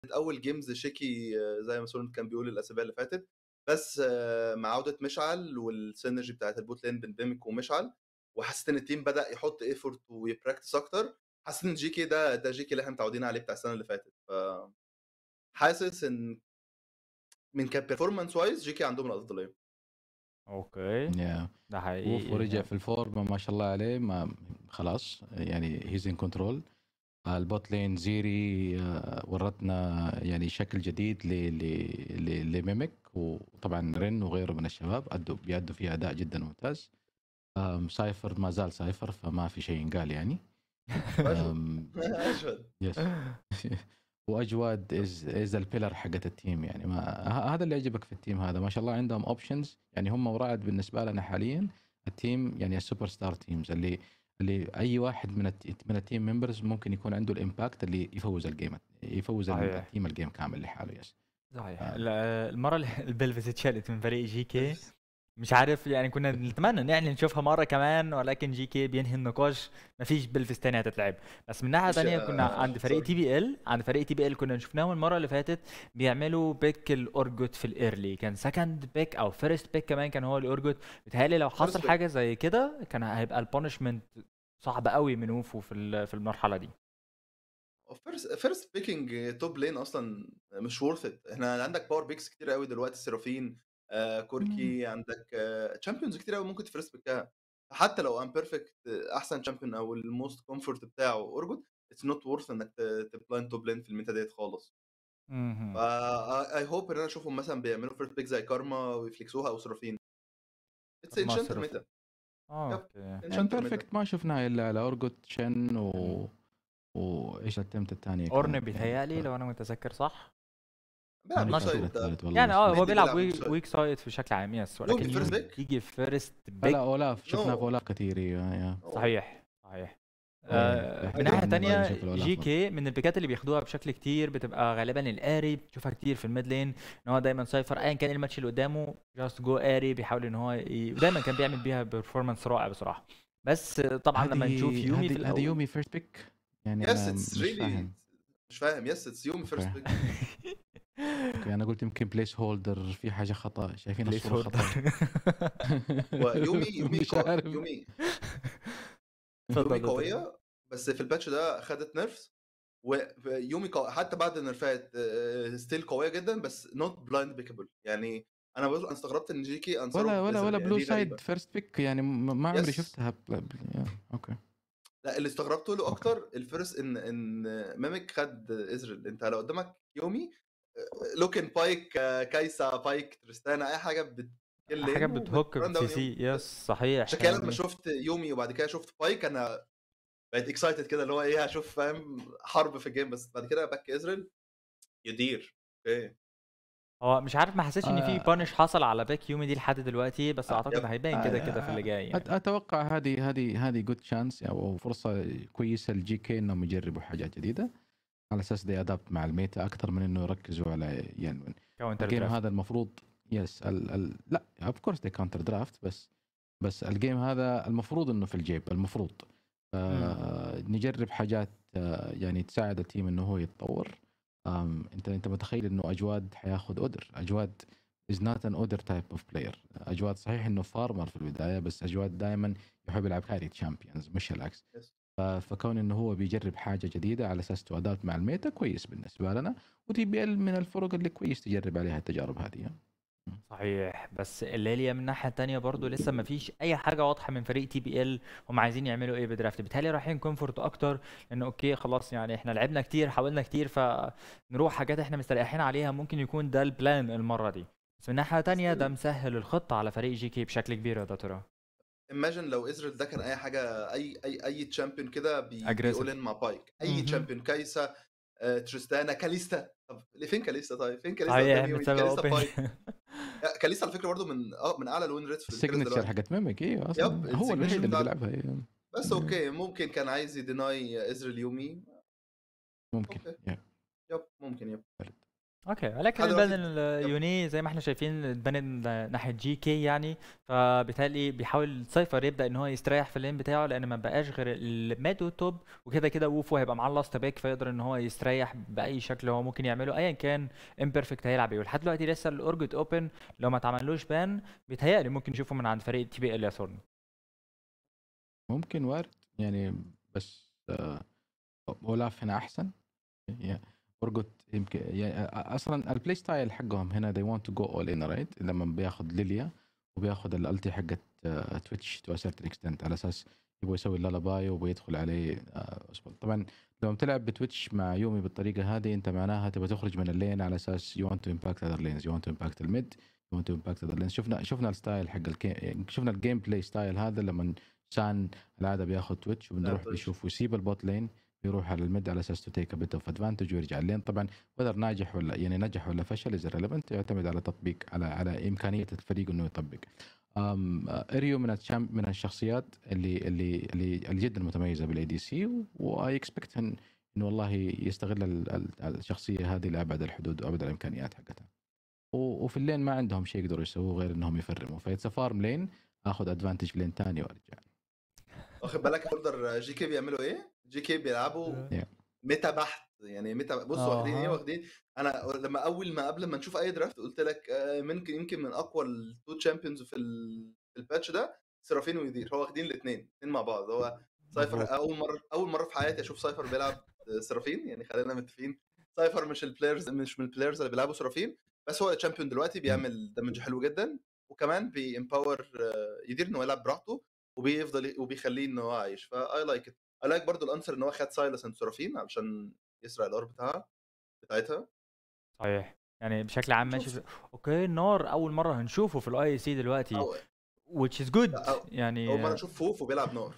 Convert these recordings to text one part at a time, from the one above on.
اول جيمز شيكي آه، زي ما سولن كان بيقول الاسابيع اللي فاتت بس آه، مع عوده مشعل والسينرجي بتاعت البوت لين بين بيمك ومشعل وحسيت ان التيم بدا يحط ايفورت ويبراكتس اكتر حسيت ان جي كي ده ده جي كي اللي احنا متعودين عليه بتاع السنه اللي فاتت ف حاسس ان من كان بيرفورمانس وايز جي كي عندهم الافضليه اوكي يا ده حقيقي وف ورجع في الفورم ما شاء الله عليه ما خلاص يعني هيز ان كنترول البوت لين زيري آه، ورتنا يعني شكل جديد ل ل- ل- لميمك وطبعا رين وغيره من الشباب ادوا بيأدوا فيها اداء جدا ممتاز آم، سايفر ما زال سايفر فما في شيء ينقال يعني آم، اشهد يس واجواد از از البيلر حقت التيم يعني ما ه- هذا اللي يعجبك في التيم هذا ما شاء الله عندهم اوبشنز يعني هم ورعد بالنسبه لنا حاليا التيم يعني السوبر ستار تيمز اللي اللي اي واحد من الت- من التيم ممبرز ممكن يكون عنده الامباكت اللي يفوز الجيم يفوز صحيح. التيم الجيم كامل لحاله يس صحيح آه. ال- المره اللي البلفز اتشالت من فريق جي كي مش عارف يعني كنا نتمنى ان احنا نشوفها مره كمان ولكن جي كي بينهي النقاش ما فيش بلفز تاني هتتلعب بس من ناحيه مش- تانية كنا آه، عند فريق sorry. تي بي ال عند فريق تي بي ال كنا شفناهم المره اللي فاتت بيعملوا بيك الاورجوت في الايرلي كان سكند بيك او فيرست بيك كمان كان هو الاورجوت بيتهيألي لو حصل pick. حاجه زي كده كان هيبقى البونشمنت صعب قوي من وفو في ال- في المرحله دي فيرست فيرست بيكينج توب لين اصلا مش ورث ات احنا عندك باور بيكس كتير قوي دلوقتي سيرافين آه كوركي عندك تشامبيونز كتير قوي ممكن تفيرست بيكها حتى لو ام بيرفكت احسن تشامبيون او الموست كومفورت بتاعه اورجود اتس نوت ورث انك تبلاين توب لين في الميتا ديت خالص مهم. فا اي هوب ان انا اشوفهم مثلا بيعملوا فيرست بيك زي كارما ويفليكسوها او سيرافين اتس كارما انشنتر سيرافين. ميتا اه يب. اوكي يعني بيرفكت ما شفناه الا على اورجوت شن و وايش التمت الثانيه اورن بيتهيألي لو انا متذكر صح بيلعب ما ويك شفت سايد ده. يعني اه هو مندي بيلعب بيلعب ويك, weak side. ويك سايد بشكل عام يس ولكن يومي first يجي- pick. يجي فيرست بيك لا اولاف شفناه No. في اولاف كثير ايوه يا. صحيح صحيح إيه، آه يحتاج من ناحيه إنه تانية يشوف الأولاف جي برضه. كي من البيكات اللي بياخدوها بشكل كتير بتبقى غالبا الاري بتشوفها كتير في الميد لين ان هو دايما سايفر ايا كان الماتش اللي قدامه جاست جو اري بيحاول ان هو ي... ودايما كان بيعمل بيها بيرفورمانس رائع بصراحه بس طبعا لما هذه- نشوف يومي في هذه- هذه الاول يومي فيرست بيك يعني يس أنا اتس مش ريلي فاهم مش فاهم يس اتس يومي فيرست أوكي. بيك اوكي انا قلت يمكن بليس هولدر في حاجه خطا شايفين بليس الصوره خطا ويومي يومي مش قو- عارف. يومي اتفضل، يومي اتفضل. قويه بس في الباتش ده خدت نيرفز ويومي قو... حتى بعد النرفات ستيل قويه جدا بس نوت بلايند بيكابل يعني انا بقول انا استغربت ان جيكي ولا ولا ولا بلو سايد فيرست بيك يعني م- ما عمري Yes. شفتها بل... بل... يا، اوكي لا اللي استغربته له اكتر الفيرست ان ان ميمك خد ازريل انت لو قدامك يومي لوكن بايك آه، كايسا بايك تريستانا اي حاجه بتكل حاجه لين بتهوك وبترن بسي داون سي يومي. يس صحيح عشان كده يعني لما شفت يومي وبعد كده شفت بايك انا بقيت اكسايتد كده اللي هو ايه هشوف فاهم حرب في الجيم بس بعد كده باك ازريل يدير اوكي هو مش عارف ما حسيتش ان في آه. بانش حصل على باك يومي دي لحد دلوقتي بس آه، اعتقد يب. هيبان كده آه، كده في اللي جاي أت- يعني اتوقع هذه هذه هذه جود شانس او فرصه كويسه للجي كي انهم يجربوا حاجات جديده على اساس دي ادابت مع الميتا اكثر من انه يركزوا على يعني كاونتر الجيم درافت هذا المفروض يس ال ال لا اوف كورس دي كاونتر درافت بس بس الجيم هذا المفروض انه في الجيب المفروض آه نجرب حاجات آه يعني تساعد التيم انه هو يتطور آم انت انت متخيل انه اجواد حياخذ اودر اجواد از نوت ان اودر تايب اوف بلاير اجواد صحيح انه فارمر في البدايه بس اجواد دائما يحب يلعب كاري تشامبيونز مش العكس Yes. ف- فكون انه هو بيجرب حاجه جديده على اساس تو ادابت مع الميتا كويس بالنسبه لنا وتي بي ال من الفرق اللي كويس تجرب عليها التجارب هذه يعني. صحيح بس الليليا من الناحيه التانية برضو لسه ما فيش اي حاجه واضحه من فريق تي بي ال هم عايزين يعملوا ايه بدرافت بالتالي رايحين كومفورت اكتر لانه اوكي خلاص يعني احنا لعبنا كتير حاولنا كتير فنروح حاجات احنا مستريحين عليها ممكن يكون ده البلان المره دي بس من ناحيه تانية ده مسهل الخطه على فريق جي كي بشكل كبير يا دكتور ايماجن لو ازريل ده كان اي حاجه اي اي اي تشامبيون كده بي Aggressive. بيقول ان مع بايك اي مهم. تشامبيون كايسا آه، تريستانا كاليستا طب ليه فين كاليستا طيب فين كاليستا صحيح قدام يومي؟ بسبب كاليستا اوبن بايك لا، كاليستا على فكره برضه من اه من اعلى الوين ريتس في الفريق السيجنتشر دلوقتي حقت ميمك ايوه اصلا يب، هو الوحيد الsignature اللي بتاع- بيلعبها إيه. بس اوكي ممكن كان عايز يديناي ازريل يومي ممكن أوكي. يب. يب ممكن يب اوكي ولكن لحد البان دلوقتي اليوني زي ما احنا شايفين اتبان ناحيه جي كي يعني فبالتالي بيحاول سايفر يبدا ان هو يستريح في اللين بتاعه لان ما بقاش غير الميد والتوب وكده كده ووفو هيبقى معاه اللاست باك فيقدر ان هو يستريح باي شكل هو ممكن يعمله ايا كان امبرفكت هيلعب ايه ولحد دلوقتي لسه الاورجت اوبن لو ما اتعملوش بان بيتهيألي ممكن نشوفه من عند فريق تي بي ال يا ثورن ممكن وارد يعني بس آه، اولاف هنا احسن يعني ورقت يمكن يعني اصلا البلاي ستايل حقهم هنا they want to go all in right لما بياخذ ليليا وبياخذ الالتي حقت تويتش تو certain extent على اساس يبغى يسوي اللالاباي وبيدخل عليه آه، أسبوع. طبعا لما بتلعب بتويتش مع يومي بالطريقه هذه انت معناها تبغى تخرج من اللين على اساس you want to impact other lanes you want to impact الميد you want to impact other lanes شفنا شفنا الستايل حق الجيم شفنا الجيم بلاي ستايل هذا لما سان العاده بياخذ تويتش وبنروح تويتش. بيشوف ويسيب البوت لين يروح على الميد على اساس تو تيك بيت اوف ادفانتج ويرجع اللين طبعا وذر ناجح ولا يعني نجح ولا فشل از ريليفنت يعتمد على تطبيق على على امكانيه الفريق انه يطبق أم اريو من الشام من الشخصيات اللي اللي اللي, اللي جدا متميزه بالاي دي سي واي اكسبكت انه والله يستغل ال- ال- الشخصيه هذه لابعد الحدود وابعد الامكانيات حقتها و- وفي اللين ما عندهم شيء يقدروا يسووه غير انهم يفرموا فيتس فارم لين اخذ ادفانتج في لين ثاني وارجع واخد بالك اوردر جي كي بيعملوا ايه؟ جي كي بيلعبوا Yeah. ميتا بحت يعني ميتا بص أها. واخدين ايه واخدين انا لما اول ما قبل ما نشوف اي درافت قلت لك آه، ممكن يمكن من اقوى التو تشامبيونز في ال- في الباتش ده سرافين ويدير هو واخدين الاثنين الاثنين مع بعض هو سايفر مظبوط. اول مره اول مره في حياتي اشوف سايفر بيلعب آه، سرافين يعني خلينا متفقين سايفر مش البلايرز مش من البلايرز اللي بيلعبوا سرافين بس هو تشامبيون دلوقتي بيعمل دامج حلو جدا وكمان بيمباور يدير انه يلعب براحته وبيفضل وبيخليه ان هو عايش فاي لايك ات اي لايك برضه الانسر ان هو خد سايلس اند سرافين علشان يسرق الار بتاعها بتاعتها صحيح يعني بشكل عام ماشي شوف. اوكي النار اول مره هنشوفه في الاي سي دلوقتي أو which is good لا، أو- يعني اول مره اشوف فوف وبيلعب نار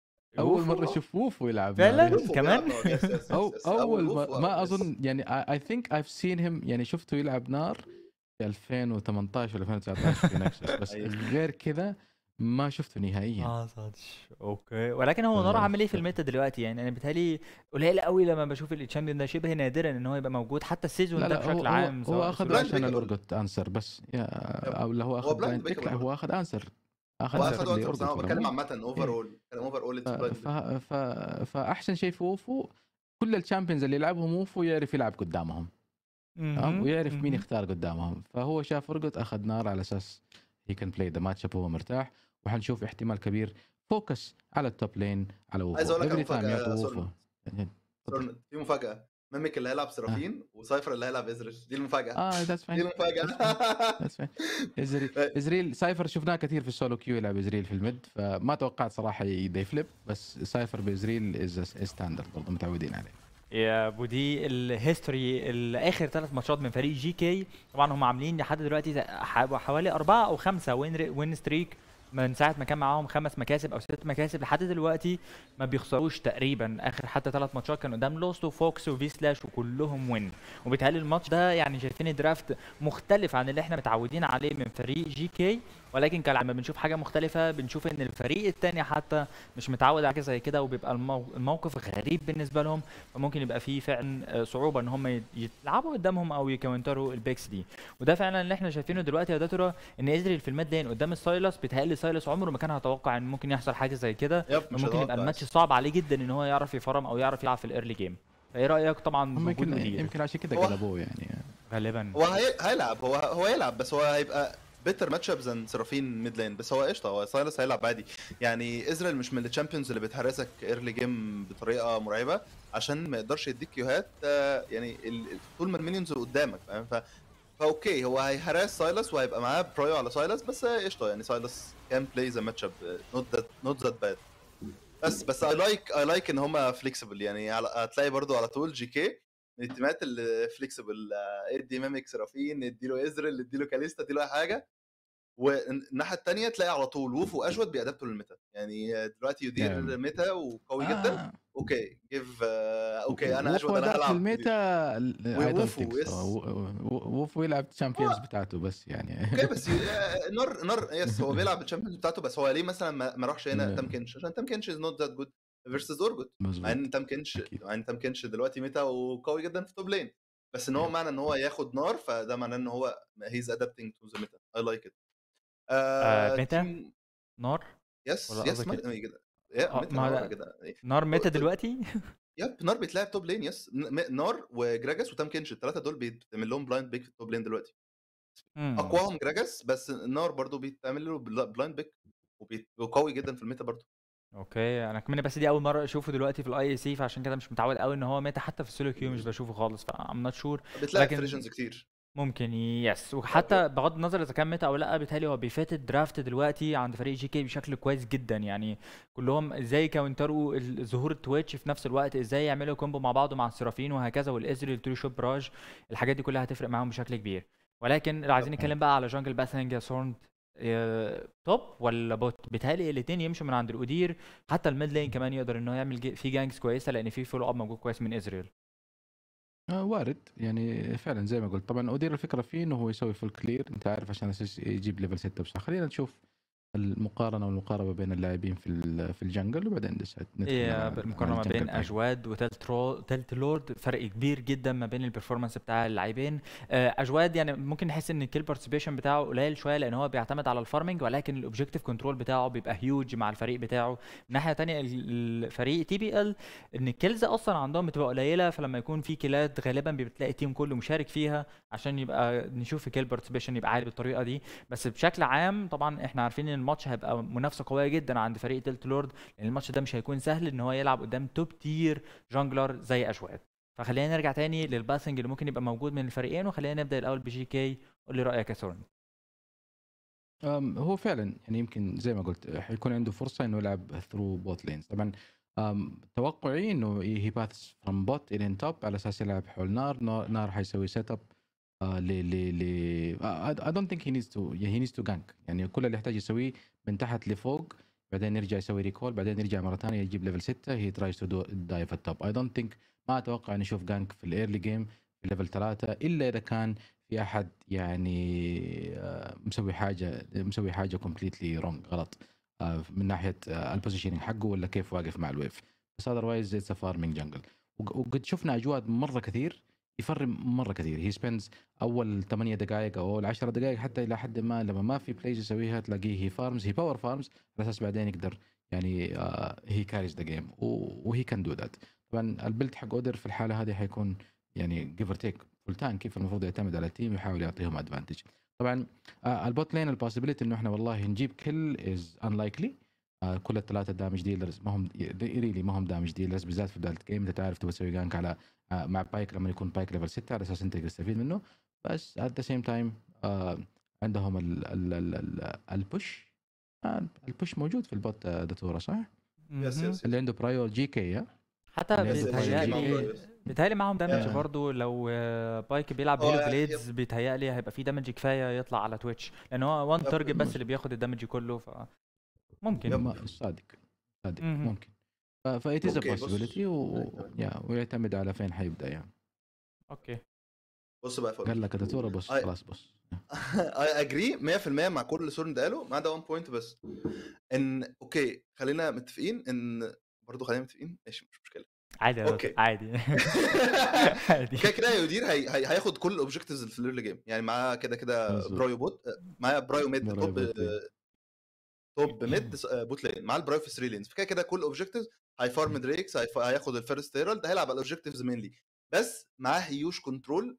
اول مره أوف. اشوف ووفو يلعب فعلاً؟ نار. ووف وبيلعب كمان؟ نار. Yes, yes, yes, أو yes. اول ووف ما, و- ما yes. اظن يعني اي ثينك I've seen him يعني شفته يلعب نار في 2018 ولا 2019 في نكسس بس أيوة. غير كذا ما شفته نهائيا اه صدش اوكي ولكن هو نار آه. عامل ايه في الميتا دلوقتي يعني انا بيتهيألي قليل قوي لما بشوف التشامبيون ده شبه نادرا ان هو يبقى موجود حتى السيزون لا ده لا هو بشكل هو, عام هو سواء اخذ بلايند عشان بيكابل. الاورجوت انسر بس يا او اللي هو هو اخذ بلايند بلايند بيك لا بيكابل هو اخذ انسر اخذ هو انسر اخد وقت بس انا لأورجوت بتكلم ولا عامه اوفر اول بتكلم اوفر اول ف... اتس ف... ف... فاحسن شيء في ووفو كل الشامبيونز اللي يلعبهم ووفو يعرف يلعب قدامهم تمام مهم، ويعرف مين مهم. يختار قدامهم فهو شاف ارجوت اخذ نار على اساس هي كان بلاي ذا ماتش اب وهو مرتاح وحنشوف احتمال كبير فوكس على التوب لين على ووفو عايز اقول لك على Every time يعطوا مفاجاه ووفو سورن يعني سورن في مفاجاه ميميك اللي هيلعب سرافين وسايفر اللي هيلعب ازرش دي المفاجاه اه ذاتس دي فاين المفاجاه ذاتس فاين ازريل ازريل سايفر شفناه كثير في السولو كيو يلعب ازريل في الميد فما توقعت صراحه يبدا فليب بس سايفر بازريل از ستاندرد برضه متعودين عليه يا بودي الهيستوري الاخر ثلاث ماتشات من فريق جي كي طبعا هم عاملين لحد دلوقتي ح- حوالي اربعه او خمسه وين ري- وين ستريك من ساعه ما كان معاهم خمس مكاسب او ست مكاسب لحد دلوقتي ما بيخسروش تقريبا اخر حتى ثلاث ماتشات كانوا قدام لوست وفوكس وفي سلاش وكلهم وين وبيتهيألي الماتش ده يعني شايفين الدرافت مختلف عن اللي احنا متعودين عليه من فريق جي كي ولكن كان لما بنشوف حاجه مختلفه بنشوف ان الفريق الثاني حتى مش متعود على حاجه زي كده وبيبقى المو... الموقف غريب بالنسبه لهم فممكن يبقى فيه فعلا آه، صعوبه ان هم يت- يلعبوا قدامهم او يكونتروا البيكس دي وده فعلا اللي احنا شايفينه دلوقتي يا داتورا ان ازريل في الماد لين قدام السايلس بيتهيألي سايلس عمره ما كان هيتوقع ان ممكن يحصل حاجه زي كده يب مش ممكن يبقى هتوقع. الماتش صعب عليه جدا ان هو يعرف يفرم او يعرف يلعب في الايرلي جيم فايه رايك طبعا هم بوجود يمكن ودير يمكن عشان كده هو- قلبوه يعني غالبا هو هي... هيلعب هو هو هيلعب بس هو هيبقى بيتر ماتش اب ذان سرافين ميد لين بس هو قشطه هو سايلس هيلعب عادي يعني ازرائيل مش من الشامبيونز اللي بتهرسك ايرلي جيم بطريقه مرعبه عشان ما يقدرش يديك كيوهات آه، يعني ال- ال- طول ما المينيونز قدامك فاهم ف فاوكي هو هيهراس سايلس وهيبقى معاه برايو على سايلس بس آه، قشطه يعني سايلس كان بلاي ذا ماتش اب نوت ذات نوت ذات باد بس بس اي لايك اي لايك ان هم فليكسبل يعني على- هتلاقي برضو على طول جي كي من التيمات اللي فليكسبل ادي ميميك سرافين ادي له ازريل ادي له كاليستا ادي له اي حاجه والناحيه الثانيه تلاقي على طول ووف واشوت بيأدبتوا للميتا يعني دلوقتي يدير Yeah. ميتا وقوي جدا آه. اوكي جيف اوكي انا ووفو اشوت انا ده في هلعب الميتا I don't ووفو، think so. يس. و- و- ووفو يلعب تشامبيونز بتاعته بس يعني اوكي بس ي- نار نار يس هو بيلعب الشامبيونز بتاعته بس هو ليه مثلا ما ما راحش هنا Yeah. تام كنش عشان تام كنش از نوت ذات جود فيرسز اورجوت مع مظبوط ان تام كنش أكيد. مع ان تام كنش دلوقتي ميتا وقوي جدا في توب لين بس ان هو معنى ان هو ياخد نار فده معناه ان هو هيز ادابتنج تو ذا ميتا اي لايك ات آه، ميتا؟ نار يس ولا يس قصدك ما كده يا آه، ميتا ما نار ده- يا جدع إيه. نار ميتا قلت- دلوقتي يب نار بيتلعب توب لين يس ن- م- نار وجراجاس وتام كينش الثلاثه دول بيتعمل لهم بلايند بيك في التوب لين دلوقتي مم. اقواهم جراجاس بس نار برضو بيتعمل له بلايند بيك وقوي جدا في الميتا برضو اوكي انا كمان بس دي اول مره اشوفه دلوقتي في الاي اي سي فعشان كده مش متعود قوي ان هو ميتا حتى في السولو كيو مش بشوفه خالص فام نوت شور بتلاقي لكن- في ريجنز كتير ممكن يس وحتى بغض النظر اذا كان ميتا او لا بيتهيألي هو بيفات الدرافت دلوقتي عند فريق جي كي بشكل كويس جدا يعني كلهم ازاي كاونتروا ال- ظهور التويتش في نفس الوقت ازاي يعملوا كومبو مع بعض مع السرافين وهكذا والازري التري شوت براج الحاجات دي كلها هتفرق معاهم بشكل كبير ولكن لو عايزين نتكلم بقى على جانجل باثنج سورن توب ولا بوت بيتهيألي الاثنين يمشوا من عند الاودير حتى الميد لين كمان يقدر ان هو يعمل جي- في جانجز كويسه لان في فولو اب موجود كويس من ازريل آه وارد يعني فعلا زي ما قلت طبعا اودير الفكره فيه انه هو يسوي فول كلير انت عارف عشان اساس يجيب ليفل 6 بسرعه خلينا نشوف المقارنه والمقاربه بين اللاعبين في ال- في الجنجل وبعدين ندخل ايه على- بالمقارنه على ما بين الجنجل طيب. اجواد وتلت رو... تلت لورد فرق كبير جدا ما بين البرفورمانس بتاع اللاعبين آه، اجواد يعني ممكن نحس ان الكيل بارتيسيبيشن بتاعه قليل شويه لان هو بيعتمد على الفارمنج ولكن الاوبجيكتيف كنترول بتاعه بيبقى هيوج مع الفريق بتاعه من ناحيه تانية ال- الفريق تي بي ال ان الكيلز اصلا عندهم بتبقى قليله فلما يكون في كيلات غالبا بتلاقي التيم كله مشارك فيها عشان يبقى نشوف الكيل بارتيسيبيشن يبقى عالي بالطريقه دي بس بشكل عام طبعا احنا عارفين ان الماتش هيبقى منافسه قويه جدا عند فريق تلت لورد لان الماتش ده مش هيكون سهل ان هو يلعب قدام توب تير جانجلر زي اشواد فخلينا نرجع تاني للباثنج اللي ممكن يبقى موجود من الفريقين وخلينا نبدا الاول بجي كي قول لي رايك يا سورن أم، هو فعلا يعني يمكن زي ما قلت حيكون عنده فرصه انه يلعب ثرو بوت لينز طبعا أم، توقعي انه هي باث فروم بوت الين توب على اساس يلعب حول نار نار, نار حيسوي سيت اب ل ل ل اي دونت ثينك هي نيدز تو هي نيدز تو جانك يعني كل اللي يحتاج يسويه من تحت لفوق بعدين يرجع يسوي ريكول بعدين يرجع مره ثانيه يجيب ليفل 6 هي ترايز تو دايف التوب اي دونت ثينك ما اتوقع نشوف جانك في الايرلي جيم في ليفل 3 الا اذا كان في احد يعني آه، مسوي حاجه مسوي حاجه كومبليتلي رونج غلط آه، من ناحيه البوزيشننج حقه ولا كيف واقف مع الويف بس اذروايز اتس فارمينج جنجل وقد شفنا اجواد مره كثير يفرم مره كثير هي سبيندز اول 8 دقائق او اول 10 دقائق حتى الى حد ما لما ما في بلايز يسويها تلاقيه هي فارمز هي باور فارمز على اساس بعدين يقدر يعني هي كاريز ذا جيم وهي كان دو ذات طبعا البيلد حق اودر في الحاله هذه حيكون يعني جيف اور تيك فول تانك كيف المفروض يعتمد على التيم ويحاول يعطيهم ادفانتج طبعا آه، البوت لين البوسيبيليتي انه احنا والله نجيب كل از انلايكلي كل الثلاثه دامج ديلرز ما هم ريلي ما هم دامج ديلرز بالذات في بدايه الجيم انت تعرف تبغى تسوي جانك على آه، مع بايك لما يكون بايك ليفل 6 على اساس انت تقدر تستفيد منه بس ات ذا سيم تايم عندهم ال ال ال ال البوش آه، البوش موجود في البوت آه، داتورا صح؟ يس مهم. يس اللي عنده برايو جي كي ها؟ حتى اللي يس عنده يس برايو جي جي كي. كي يس. بيتهيألي معاهم دامج آه. برضو لو آه، بايك بيلعب هو هيلو يب. بليدز بيتهيألي هيبقى في دامج كفايه يطلع على تويتش لان هو وان يب. تارجت بس اللي بياخد الدامج كله ف ممكن يب. ما- صادق صادق مهم. ممكن فايت از أوكي، بص. بوسيبيليتي ويعتمد على فين حيبدا يعني اوكي بص بقى يا فوق قال لك داتورا بص أي- خلاص بص اي اجري 100% مع كل اللي سورن ده قاله ما عدا 1 بوينت بس ان اوكي خلينا متفقين ان برضه خلينا متفقين ماشي مش مشكله عادي يا أوكي. دكتور، عادي عادي كده كده يودير هي... هي... هياخد كل الاوبجكتيفز اللي في الايرلي جيم يعني معاه كده كده مظبوط. برايو بوت معاه برايو ميد برايو توب بوت لين. توب ميد بوت لين مع البرايو في 3 لينز فكده كده كل اوبجكتيفز هيفارم دريكس هيف... هياخد الفيرست هيرالد هيلعب على الاوبجكتيفز مينلي بس معاه هيوش كنترول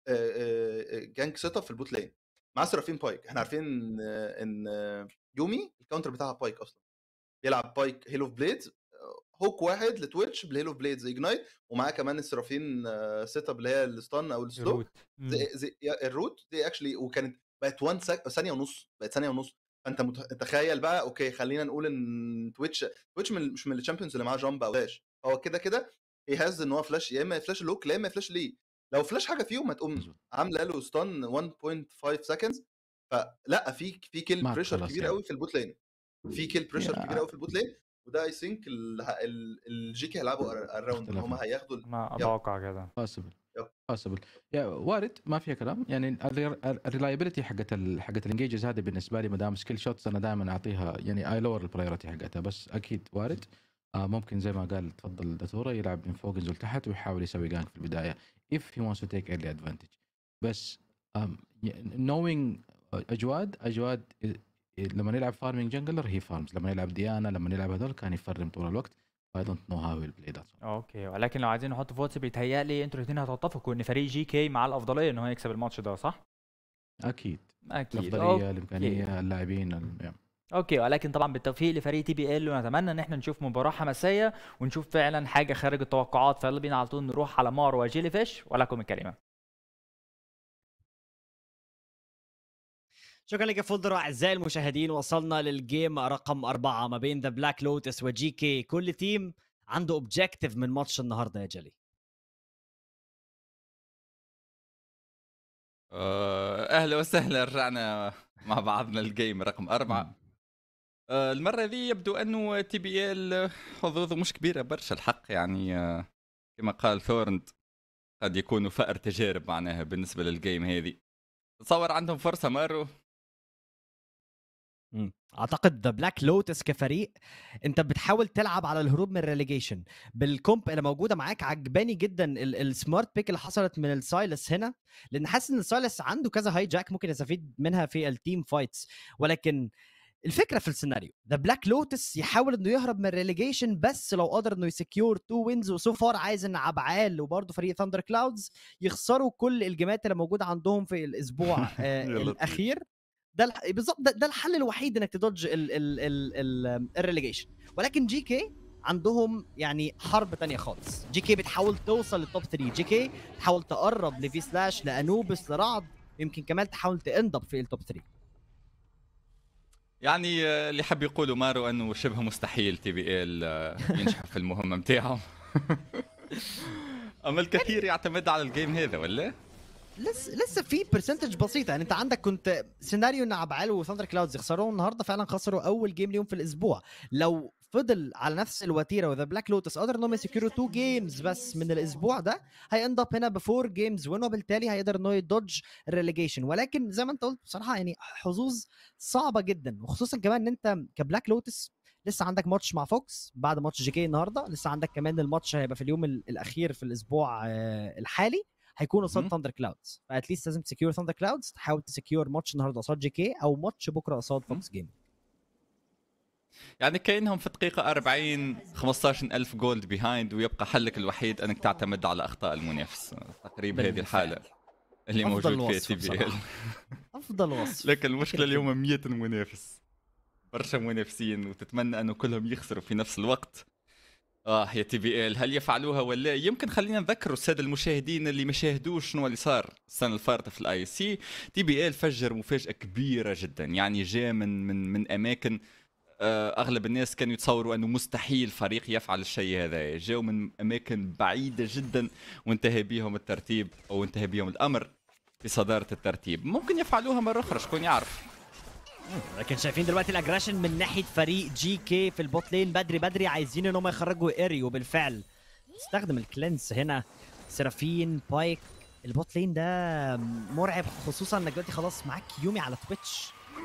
جانك سيت اب في البوت لين معاه سرافين بايك احنا عارفين ان ان آه، يومي الكاونتر بتاعها بايك اصلا بيلعب بايك هيلو اوف بليدز هوك واحد لتويتش بالهيلو اوف بليدز اجنايت ومعاه كمان السرافين سيت اب اللي هي الستان او الستوك روت مم. زي زي يا- الروت دي اكشلي وكانت بقت 1 سك... ثانيه ونص بقت ثانيه ونص فانت مت... تخيل بقى اوكي خلينا نقول ان تويتش تويتش من... مش من الشامبيونز اللي معاه جامب او فلاش هو كده كده هي هاز ان هو فلاش يا اما فلاش لوك يا اما فلاش ليه لو فلاش حاجه فيهم هتقوم مظبوط. عامله له ستان 1.5 سكندز فلا في في كيل مات بريشر خلاص كبير يعني. قوي في البوت لين في كيل بريشر يا- كبير قوي في البوت لين وده اي ثينك الجي كي هيلعبوا اراوند ان هم اختلفنا. هياخدوا ال- ما يب. اتوقع كده بوسيبل يب. بوسيبل يا وارد ما فيها كلام يعني الريلايبلتي حقت ال- حقت الانجيجز هذه بالنسبه لي ما دام سكيل شوتس انا دائما اعطيها يعني اي لور البرايورتي حقتها بس اكيد وارد آه ممكن زي ما قال تفضل داتورا يلعب من فوق ينزل تحت ويحاول يسوي جانك في البدايه if he wants to take early advantage بس um, knowing اجواد اجواد لما يلعب فارمينج جنجلر هي فارمز لما يلعب ديانا لما يلعب هذول كان يفرم طول الوقت I don't know how he'll play that اوكي ولكن لو عايزين نحط فوتس بيتهيألي انتوا الاثنين هتتفقوا ان فريق جي كي مع الافضليه ان هو يكسب الماتش ده صح؟ اكيد اكيد الافضليه الامكانيه اللاعبين ال- yeah. اوكي ولكن طبعا بالتوفيق لفريق تي بي ال ونتمنى ان احنا نشوف مباراه حماسيه ونشوف فعلا حاجه خارج التوقعات فيلا بينا على طول نروح على مار وجيلي فيش ولكم الكلمه شكرا لك يا فولدر اعزائي المشاهدين وصلنا للجيم رقم أربعة ما بين ذا بلاك لوتس وجي كي كل تيم عنده اوبجيكتيف من ماتش النهارده يا جلي آه، اهلا وسهلا رجعنا مع بعضنا الجيم رقم أربعة آه، المرة ذي يبدو أنه تي بي ال حظوظه مش كبيرة برشا الحق يعني آه، كما قال ثورند قد يكونوا فأر تجارب معناها بالنسبة للجيم هذه تصور عندهم فرصة مارو مم. اعتقد ذا بلاك لوتس كفريق انت بتحاول تلعب على الهروب من الريليجيشن بالكومب اللي موجوده معاك عجباني جدا السمارت بيك اللي حصلت من السايلس هنا لان حاسس ان السايلس عنده كذا هاي جاك ممكن يستفيد منها في التيم فايتس ولكن الفكره في السيناريو ذا بلاك لوتس يحاول انه يهرب من الريليجيشن بس لو قدر انه يسكيور تو وينز وسو فار عايز ان عبعال وبرضه فريق ثاندر كلاودز يخسروا كل الجيمات اللي موجوده عندهم في الاسبوع آه، يا لطيف. الاخير ده الح- بالظبط ده, ده الحل الوحيد انك تدوج ال ال ال ال الريليجيشن ولكن جي كي عندهم يعني حرب تانية خالص جي كي بتحاول توصل للتوب 3 جي كي تحاول تقرب لفي سلاش لانوبس لرعد يمكن كمان تحاول تندب في التوب 3 يعني آه، اللي حب يقولوا مارو أنه شبه مستحيل تي بي ال ينجح في المهمة متاعهم أما الكثير يعتمد على الجيم هذا ولا؟ لسه لسه في برسنتج بسيطه يعني انت عندك كنت سيناريو ان عبعال وثاندر كلاودز يخسروا النهارده فعلا خسروا اول جيم ليهم في الاسبوع لو فضل على نفس الوتيره وذا بلاك لوتس قدر انهم يسكروا تو جيمز بس من الاسبوع ده هيند اب هنا بفور جيمز وين وبالتالي هيقدر انه يدوج الريليجيشن ولكن زي ما انت قلت بصراحه يعني حظوظ صعبه جدا وخصوصا كمان ان انت كبلاك لوتس لسه عندك ماتش مع فوكس بعد ماتش جي كي النهارده لسه عندك كمان الماتش هيبقى في اليوم ال- الاخير في الاسبوع آه، الحالي هيكون قصاد مم. ثاندر كلاودز فاتليست لازم تسكيور ثاندر كلاودز تحاول تسكيور ماتش النهارده قصاد جي كي او ماتش بكره قصاد فوكس جيم يعني كأنهم في دقيقة 40 15 ألف جولد بيهايند ويبقى حلك الوحيد أنك تعتمد على أخطاء المنافس تقريبا هذه بالفعل. الحالة اللي أفضل موجود فيها وصف تي بي ال بصراحة. افضل وصف لكن المشكلة اليوم 100 منافس برشا منافسين وتتمنى أنه كلهم يخسروا في نفس الوقت اه يا تي بي ال هل يفعلوها ولا يمكن خلينا نذكروا الساده المشاهدين اللي ما شاهدوش شنو اللي صار السنه الفارطه في الاي سي تي بي ال فجر مفاجاه كبيره جدا يعني جاء من من من اماكن آه، اغلب الناس كانوا يتصوروا انه مستحيل فريق يفعل الشيء هذا جاوا من اماكن بعيده جدا وانتهى بهم الترتيب او انتهى بهم الامر في صداره الترتيب ممكن يفعلوها مره اخرى شكون يعرف لكن شايفين دلوقتي الاجريشن من ناحيه فريق جي كي في البوت لين بدري بدري عايزين ان هم يخرجوا اري وبالفعل استخدم الكلينس هنا سرافين بايك البوت لين ده مرعب خصوصا انك دلوقتي خلاص معاك يومي على تويتش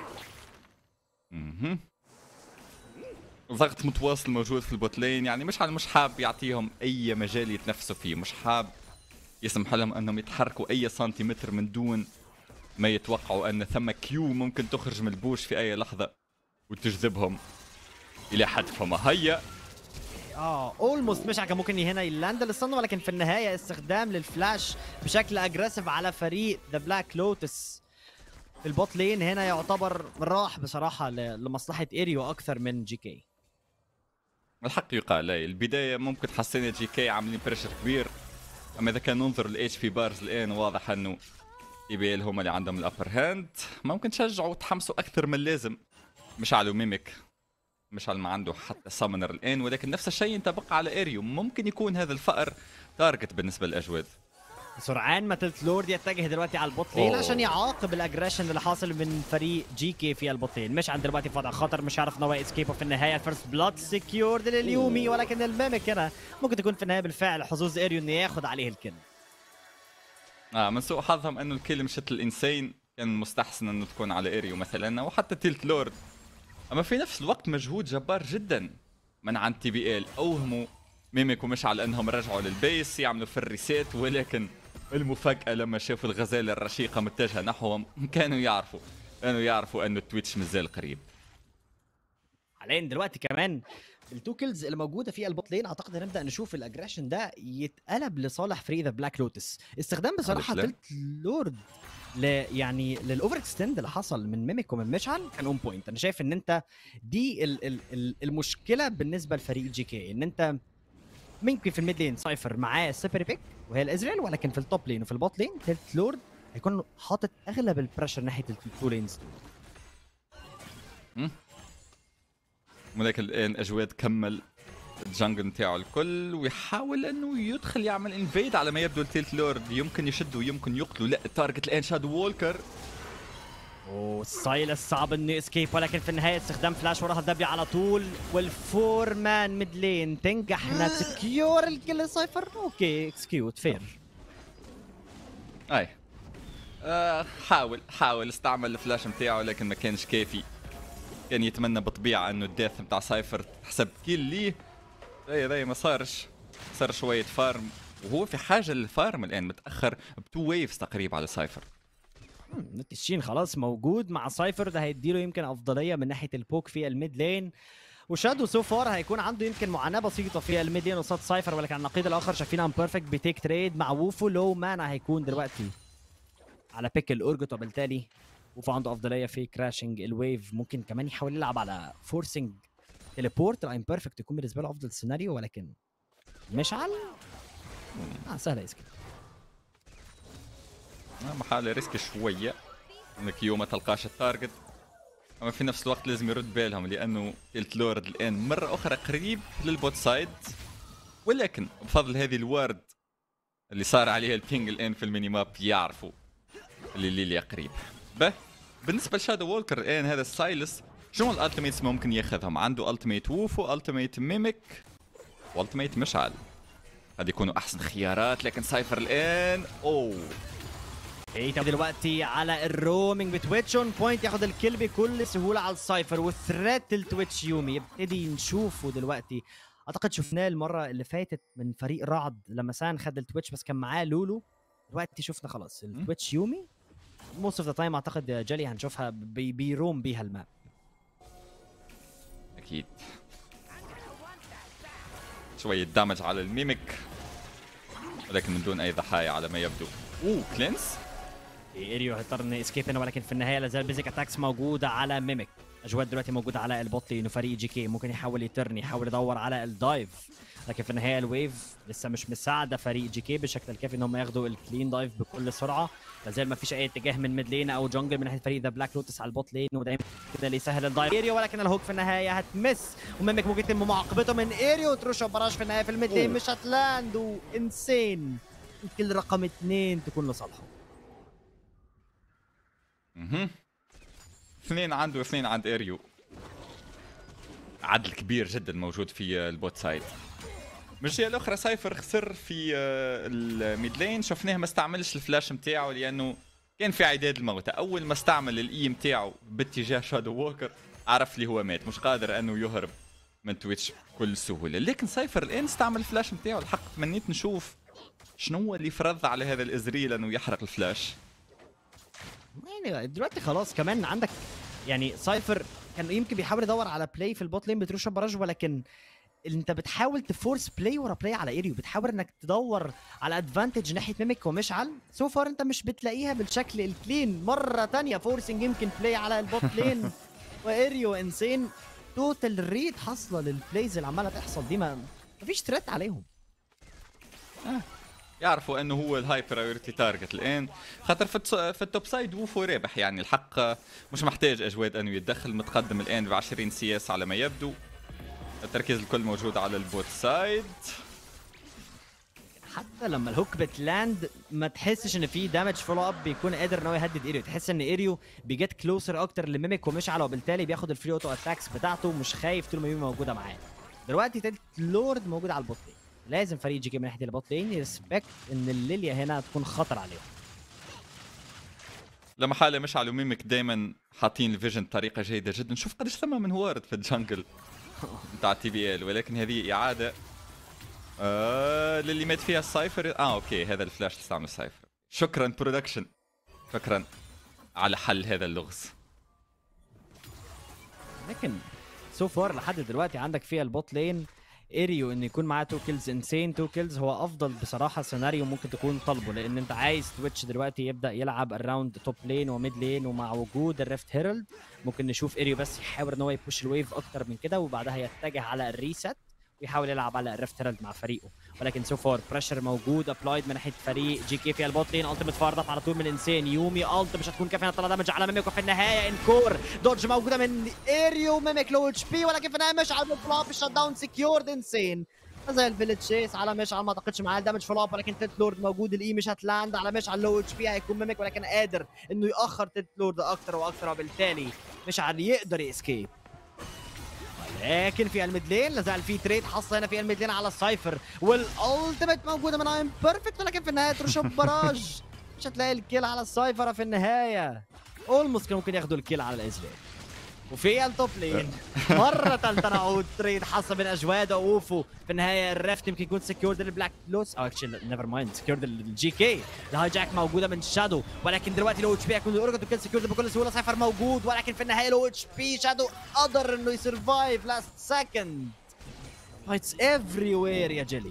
مهم. ضغط متواصل موجود في البوتلين يعني مش على مش حاب يعطيهم اي مجال يتنفسوا فيه مش حاب يسمح لهم انهم يتحركوا اي سنتيمتر من دون ما يتوقعوا ان ثم كيو ممكن تخرج من البوش في اي لحظه وتجذبهم الى حتفهم هيا اه اولموست مش كان ممكن هنا يلاند الستان ولكن في النهايه استخدام للفلاش بشكل اجريسيف على فريق ذا بلاك لوتس البوت لين هنا يعتبر راح بصراحه ل- لمصلحه اريو اكثر من جي كي الحق يقال لا البدايه ممكن حسينا جي كي عاملين بريشر كبير اما اذا كان ننظر للاتش بي بارز الان واضح انه اي بي ال هم اللي عندهم الابر هاند ممكن تشجعوا وتحمسوا اكثر من اللازم مش على ميميك مش على ما عنده حتى سامونر الان ولكن نفس الشيء ينطبق على اريو ممكن يكون هذا الفأر تارجت بالنسبه للاجواد سرعان ما تلت لورد يتجه دلوقتي على البوت لين أوه. عشان يعاقب الاجريشن اللي حاصل من فريق جي كي في البوت لين مش عند دلوقتي في وضع خطر مش عارف ان هو اسكيب في النهايه الفيرست بلاد سكيورد لليومي ولكن الميمك هنا ممكن تكون في النهايه بالفعل حظوظ اريو انه ياخد عليه الكل اه من سوء حظهم انه الكيل مشت الانسين كان مستحسن انه تكون على اريو مثلا او حتى تيلت لورد اما في نفس الوقت مجهود جبار جدا من عند تي بي ال اوهموا ميميك ومشعل انهم رجعوا للبيس يعملوا في الريسيت ولكن المفاجاه لما شافوا الغزاله الرشيقه متجهه نحوهم كانوا يعرفوا كانوا يعرفوا انه التويتش مازال قريب حاليا دلوقتي كمان التو كيلز اللي موجوده في البوت لين اعتقد هنبدا نشوف الاجريشن ده يتقلب لصالح فريق ذا بلاك لوتس استخدام بصراحه الإسلام. تلت لورد ل يعني للاوفر اكستند اللي حصل من ميميك ومن مشعل كان اون بوينت انا شايف ان انت دي ال ال ال المشكله بالنسبه لفريق جي كي ان انت ممكن في الميد لين سايفر معاه سيبري بيك وهي الازريل ولكن في التوب لين وفي البوت لين تلت لورد هيكون حاطط اغلب البريشر ناحيه التو لينز ولكن الان اجواد كمل الجنجل نتاعو الكل ويحاول انه يدخل يعمل انفيد على ما يبدو التيلت لورد يمكن يشد ويمكن يقتلوا لا التارجت الان شادو وولكر وسايلس صعب انه اسكيب ولكن في النهايه استخدام فلاش وراها الدبليو على طول والفور مان ميد لين تنجح انها تسكيور الكل سايفر اوكي اكسكيوت فير اي آه حاول حاول استعمل الفلاش نتاعو لكن ما كانش كافي كان يتمنى بالطبيعه انه الديث نتاع سايفر تحسب كيل ليه زي زي ما صارش صار شويه فارم وهو في حاجه للفارم الان متاخر بتو ويفز تقريبا على سايفر التشين خلاص موجود مع سايفر ده هيديله يمكن افضليه من ناحيه البوك في الميد لين وشادو سو فار هيكون عنده يمكن معاناه بسيطه في الميد لين قصاد سايفر ولكن على النقيض الاخر شايفين ام بيرفكت بيتيك تريد مع ووفو لو مانا هيكون دلوقتي على بيك الاورجوت وبالتالي ووفو عنده افضليه في كراشنج الويف ممكن كمان يحاول يلعب على فورسنج تليبورت الام بيرفكت يكون بالنسبه له افضل سيناريو ولكن مشعل آه سهله يسكت محل ريسك شويه انك يوم ما تلقاش التارجت اما في نفس الوقت لازم يرد بالهم لانه تيلت لورد الان مره اخرى قريب للبوت سايد ولكن بفضل هذه الوارد اللي صار عليها البينج الان في الميني ماب يعرفوا اللي ليليا قريب به بالنسبه لشادو وولكر الان هذا السايلس شنو الالتيميتس ممكن ياخذهم عنده التيميت ووفو التيميت ميميك والتيميت مشعل هذه يكونوا احسن خيارات لكن سايفر الان اوه ايتا دلوقتي على الرومينج بتويتش اون بوينت ياخد الكل بكل سهوله على السايفر والثريت التويتش يومي يبتدي نشوفه دلوقتي اعتقد شفناه المره اللي فاتت من فريق رعد لما سان خد التويتش بس كان معاه لولو دلوقتي شفنا خلاص التويتش يومي موست اوف ذا تايم اعتقد يا جالي هنشوفها بي بيروم بيها الماب اكيد شوية دامج على الميميك ولكن من دون اي ضحايا على ما يبدو اوه كلينس ايريو هيضطر انه يسكيب هنا ولكن في النهايه لازال بيزك اتاكس موجوده على ميميك اجواد دلوقتي موجوده على البوت لين وفريق جي كي ممكن يحاول يترن يحاول يدور على الدايف لكن في النهايه الويف لسه مش مساعده فريق جي كي بالشكل الكافي ان هم ياخدوا الكلين دايف بكل سرعه لازال ما فيش اي اتجاه من ميد لين او جونجل من ناحيه فريق ذا بلاك لوتس على البوت لين وده كده اللي يسهل الدايف ايريو ولكن الهوك في النهايه هتمس وميميك ممكن يتم معاقبته من ايريو تروشا براش في النهايه في الميد لين مش هتلاند وانسين الكل رقم اثنين تكون لصالحه اها اثنين عنده اثنين عند اريو عدل كبير جدا موجود في آه، البوت سايد من الجهه الاخرى سايفر خسر في آه، الميد لين شفناه ما استعملش الفلاش نتاعو لانه كان في عداد الموتى اول ما استعمل الاي نتاعو باتجاه شادو ووكر عرف اللي هو مات مش قادر انه يهرب من تويتش بكل سهوله لكن سايفر الان استعمل الفلاش نتاعو الحق تمنيت نشوف شنو هو اللي فرض على هذا الازريل انه يحرق الفلاش يعني دلوقتي خلاص كمان عندك يعني سايفر كان يمكن بيحاول يدور على بلاي في البوت لين بتروشا براج ولكن انت بتحاول تفورس بلاي ورا بلاي على ايريو بتحاول انك تدور على ادفانتج ناحيه ميميك ومشعل سو فار انت مش بتلاقيها بالشكل الكلين مره تانية فورسنج يمكن بلاي على البوت لين وايريو انسين توتال ريد حاصله للبلايز اللي عماله تحصل دي ما مفيش ثريت عليهم يعرفوا انه هو الهاي برايورتي تارجت الان خاطر في, التص- في التوب سايد ووفو رابح يعني الحق مش محتاج اجواد انه يتدخل متقدم الان ب 20 سي اس على ما يبدو التركيز الكل موجود على البوت سايد حتى لما الهوك بتلاند ما تحسش ان في دامج فولو اب بيكون قادر ان هو يهدد ايريو تحس ان ايريو بيجيت كلوزر اكتر لميميك ومشعل وبالتالي بياخد الفري اوتو اتاكس بتاعته مش خايف طول ما يومي موجوده معاه دلوقتي تلت لورد موجود على البوت لين لازم فريق جي كي من ناحيه البوت لين يرسبكت ان الليليا هنا تكون خطر عليهم لما حاله مشعل وميمك دايما حاطين الفيجن بطريقه جيده جدا شوف قديش ثم من وارد في الجنجل نتاع تي بي ال ولكن هذه اعاده آه للي مات فيها السايفر اه اوكي هذا الفلاش اللي استعمل السايفر شكرا برودكشن شكرا على حل هذا اللغز لكن سو فار لحد دلوقتي عندك فيها البوت لين اريو ان يكون معاه تو كيلز انسين تو كيلز هو افضل بصراحه سيناريو ممكن تكون طالبه لان انت عايز تويتش دلوقتي يبدا يلعب الراوند توب لين وميد لين ومع وجود الريفت هيرالد ممكن نشوف اريو بس يحاول ان هو يبوش الويف اكتر من كده وبعدها يتجه على الريست ويحاول يلعب على الريفت هيرالد مع فريقه ولكن سو فار بريشر موجود ابلايد من ناحيه فريق جي كي في البوت لين التيمت فار على طول من الانسان يومي الت مش هتكون كافيه تطلع دامج على ميميك وفي النهايه انكور دوج موجوده من اريو ميميك لو اتش بي ولكن في النهايه مش على الفلوب الشت داون سكيورد انسين زي الفيلج شيس على مشعل ما اعتقدش معاه الدمج فلوب ولكن تيت لورد موجود الاي مش هتلاند على مشعل لو اتش بي هيكون ميميك ولكن قادر انه ياخر تيت لورد اكتر واكتر وبالتالي مشعل يقدر يسكيب لكن في الميد لين لازال في تريد حصل هنا في الميد لين على السايفر والالتيميت موجوده من ايم بيرفكت ولكن في النهايه ترشب براج مش هتلاقي الكيل على السايفر في النهايه اولموست كان ممكن ياخدوا الكيل على الازلال وفي التوب لين مرة ثالثة نعود تريد حصل بين اجواد واوفو في النهاية الريفت يمكن يكون سكيورد للبلاك لوس او اكشلي نيفر مايند سكيورد للجي كي الهاي جاك موجودة من شادو ولكن دلوقتي لو اتش بي هيكون الاورجن وكان سكيورد بكل سهولة سايفر موجود ولكن في النهاية لو اتش بي شادو قدر انه يسرفايف لاست سكند اتس افري وير يا جيلي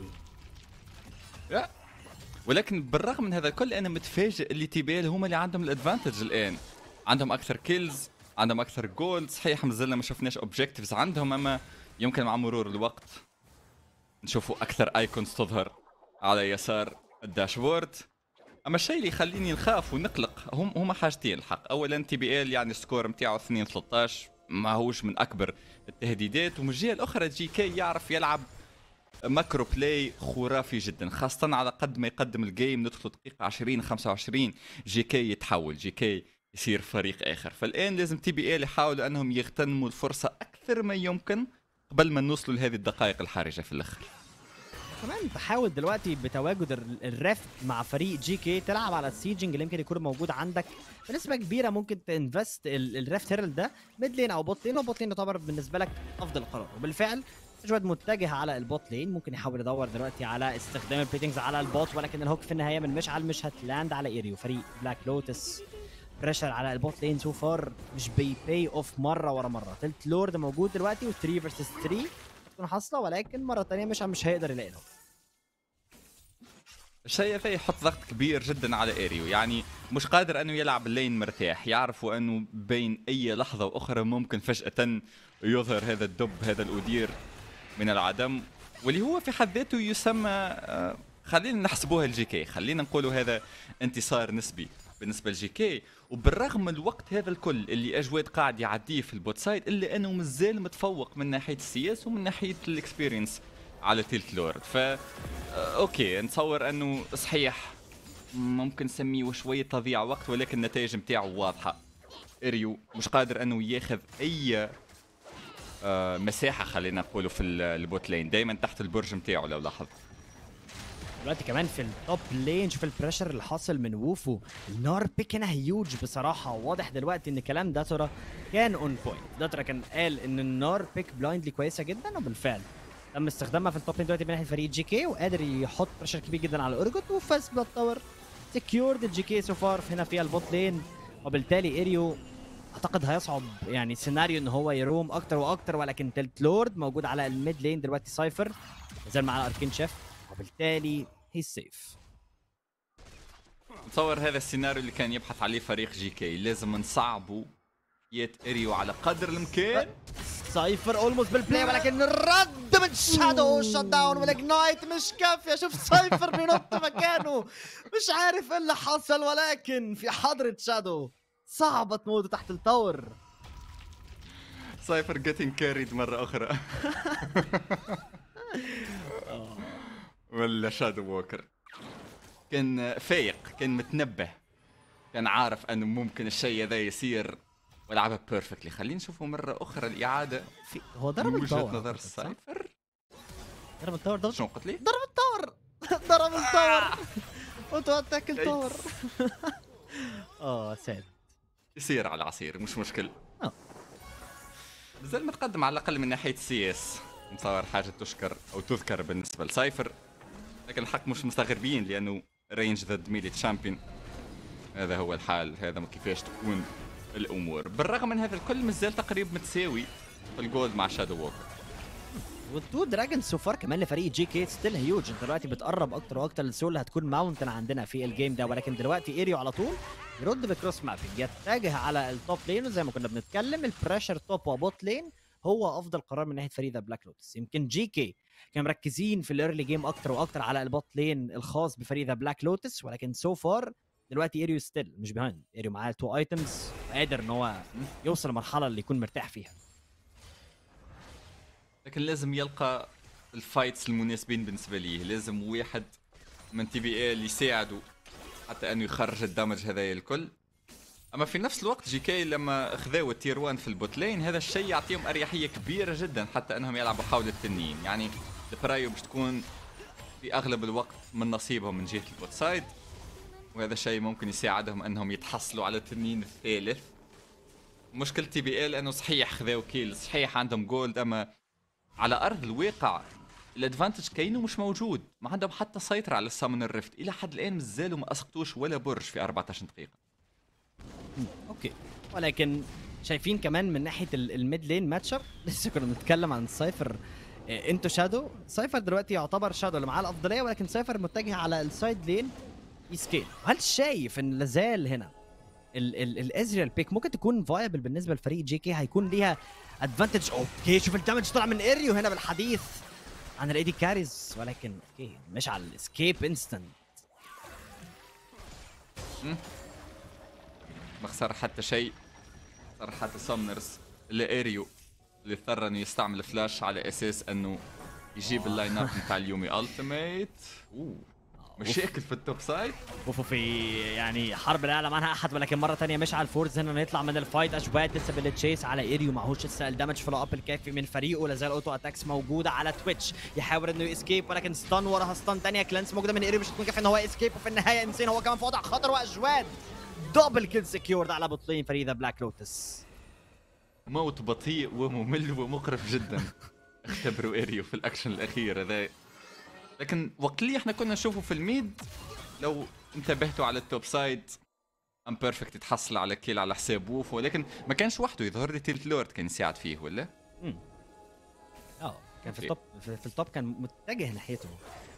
لا. ولكن بالرغم من هذا الكل انا متفاجئ اللي تي بي ال هم اللي عندهم الادفانتج الان عندهم اكثر كيلز عندهم اكثر جولز صحيح مازلنا ما شفناش اوبجكتيفز عندهم اما يمكن مع مرور الوقت نشوفوا اكثر ايكونز تظهر على يسار الداشبورد اما الشيء اللي يخليني نخاف ونقلق هم هما حاجتين الحق اولا تي بي ال يعني السكور نتاعو 2 13 ما هوش من اكبر التهديدات ومن الجهه الاخرى جي كي يعرف يلعب ماكرو بلاي خرافي جدا خاصة على قد ما يقدم الجيم ندخل دقيقة 20 25 جي كي يتحول جي كي يصير فريق اخر فالان لازم تي بي ال يحاولوا انهم يغتنموا الفرصة اكثر ما يمكن قبل ما نوصلوا لهذه الدقائق الحرجة في الاخر كمان تحاول دلوقتي بتواجد ال- الريفت مع فريق جي كي تلعب على السيجنج اللي يمكن يكون موجود عندك بنسبه كبيره ممكن تنفست ال- الريفت هيرل ده ميد لين او بوت لين وبوت لين يعتبر بالنسبه لك افضل قرار وبالفعل جواد متجه على البوت لين ممكن يحاول يدور دلوقتي على استخدام البليتنجز على البوت ولكن الهوك في النهايه من مشعل مش هتلاند على ايريو فريق بلاك لوتس بريشر على البوت لين سو فار مش بي باي اوف مره ورا مره تلت لورد موجود دلوقتي و3 فيرسس 3 تكون حاصله ولكن مره ثانيه مش مش هيقدر يلاقي الهوك الشيء هذا يحط ضغط كبير جدا على ايريو يعني مش قادر انه يلعب اللين مرتاح يعرفوا انه بين اي لحظه واخرى ممكن فجاه يظهر هذا الدب هذا الادير من العدم واللي هو في حد ذاته يسمى آه، خلينا نحسبوها الجي كي خلينا نقولوا هذا انتصار نسبي بالنسبه للجي كي وبالرغم من الوقت هذا الكل اللي اجواد قاعد يعديه في البوت سايد الا انه مازال متفوق من ناحيه السياس ومن ناحيه الاكسبيرينس على تيلت لورد ف آه، اوكي نتصور انه صحيح ممكن نسميه شويه تضييع وقت ولكن النتائج نتاعو واضحه اريو مش قادر انه ياخذ اي آه، مساحه خلينا نقولوا في ال- البوت لين دائما تحت البرج نتاعو لو لاحظ دلوقتي كمان في التوب لين شوف البريشر اللي حاصل من ووفو النار بيك هنا هيوج بصراحه واضح دلوقتي ان كلام داتورا كان اون بوينت داتورا كان قال ان النار بيك بلايندلي كويسه جدا وبالفعل تم استخدامها في التوب لين دلوقتي من ناحيه فريق جي كي وقادر يحط بريشر كبير جدا على الاورجوت وفاس بلاد تاور سكيورد الجي كي سو فار هنا فيها البوت لين وبالتالي اريو اعتقد هيصعب يعني سيناريو ان هو يروم اكتر واكتر ولكن تلت لورد موجود على الميد لين دلوقتي سايفر نزل معاه اركين شيف وبالتالي هي سيف نتصور هذا السيناريو اللي كان يبحث عليه فريق جي كي لازم نصعبوا يات اريو على قدر الامكان سايفر اولموست بالبلاي ولكن الرد من شادو شات داون والاجنايت مش كافيه شوف سايفر بينط مكانه مش عارف ايه اللي حصل ولكن في حضرة شادو صعبة تموت تحت التاور سايفر جيتنج كاريد مره اخرى ولا شادو ووكر كان فايق كان متنبه كان عارف انه ممكن الشيء هذا يصير ولعبها بيرفكتلي خلينا نشوفوا مره اخرى الاعاده في هو ضرب من وجهه التاور نظر أعتقد، صح؟ السايفر ضرب التاور ضرب شنو قلت لي؟ ضرب التاور ضرب التاور وتوتك التاور اه ساد يصير على العصير مش مشكل آه. مازال متقدم على الاقل من ناحيه سي اس متصور حاجه تشكر او تذكر بالنسبه لسايفر لكن الحق مش مستغربين لانه رينج ضد ميلي تشامبيون هذا هو الحال هذا كيفاش تكون الامور بالرغم من هذا الكل مازال تقريبا متساوي في الجولد مع شادو ووكر والتو دراجون سو فار كمان لفريق جي كي ستيل هيوج انت دلوقتي بتقرب اكتر واكتر للسول اللي هتكون ماونتن عندنا في الجيم ده ولكن دلوقتي ايريو على طول يرد بكروس مابينج يتجه على التوب لين وزي ما كنا بنتكلم البريشر توب وبوت لين هو افضل قرار من ناحيه فريق ذا بلاك لوتس يمكن جي كي كانوا مركزين في الايرلي جيم اكتر واكتر على البوت لين الخاص بفريق ذا بلاك لوتس ولكن سو فار دلوقتي ايريو ستيل مش بيهايند ايريو معاه تو ايتمز قادر ان هو يوصل لمرحله اللي يكون مرتاح فيها لكن لازم يلقى الفايتس المناسبين بالنسبه ليه لازم واحد من تي بي ال يساعده حتى انه يخرج الدمج هذايا الكل اما في نفس الوقت جي كي لما خذاو التير 1 في البوتلين هذا الشيء يعطيهم اريحيه كبيره جدا حتى انهم يلعبوا حول التنين يعني البرايو باش تكون في اغلب الوقت من نصيبهم من جهه البوت سايد وهذا الشيء ممكن يساعدهم انهم يتحصلوا على التنين الثالث مشكلة تي بي ال انه صحيح خذاو كيل صحيح عندهم جولد اما على ارض الواقع الادفانتج كاينه مش موجود ما عندهم حتى سيطرة على السامون الريفت الى حد الان مازالوا ما اسقطوش ولا برج في 14 دقيقة اوكي ولكن شايفين كمان من ناحيه ال- الميد لين ماتش اب لسه كنا بنتكلم عن سايفر آه، انتو شادو سايفر دلوقتي يعتبر شادو اللي معاه الافضليه ولكن سايفر متجه على السايد لين يسكيل هل شايف ان لازال هنا ال- ال- الازريال بيك ممكن تكون فايبل بالنسبه لفريق جي كي هيكون ليها ادفانتج اوكي شوف الدمج طلع من اريو هنا بالحديث عن الايدي كاريز ولكن اوكي مش على الاسكيب انستنت ما خسر حتى شيء خسر حتى سامنرز اللي اريو اللي اضطر انه يستعمل فلاش على اساس انه يجيب اللاين اب بتاع اليومي التيميت اوه مشاكل في التوب سايد وفو في يعني حرب لا يعلم عنها احد ولكن مره ثانيه مش على الفورز هنا نطلع من الفايت اشباد لسه بالتشيس على ايريو معهوش لسه الدمج فولو اب الكافي من فريقه لازال اوتو اتاكس موجوده على تويتش يحاول انه يسكيب ولكن ستان وراها ستان ثانيه كلانس موجوده من ايريو مش هتكون كافيه ان هو اسكيب وفي النهايه انسين هو كمان في وضع خطر واجواد دبل كيل سكيورد على بطلين فريق ذا بلاك لوتس موت بطيء وممل ومقرف جدا اختبروا اريو في الاكشن الاخير هذا لكن وقت اللي احنا كنا نشوفه في الميد لو انتبهتوا على التوب سايد ام بيرفكت يتحصل على كيل على حساب ووفو لكن ما كانش وحده يظهر لي تيلت لورد كان يساعد فيه ولا اه كان في أوكي. التوب في في التوب كان متجه ناحيته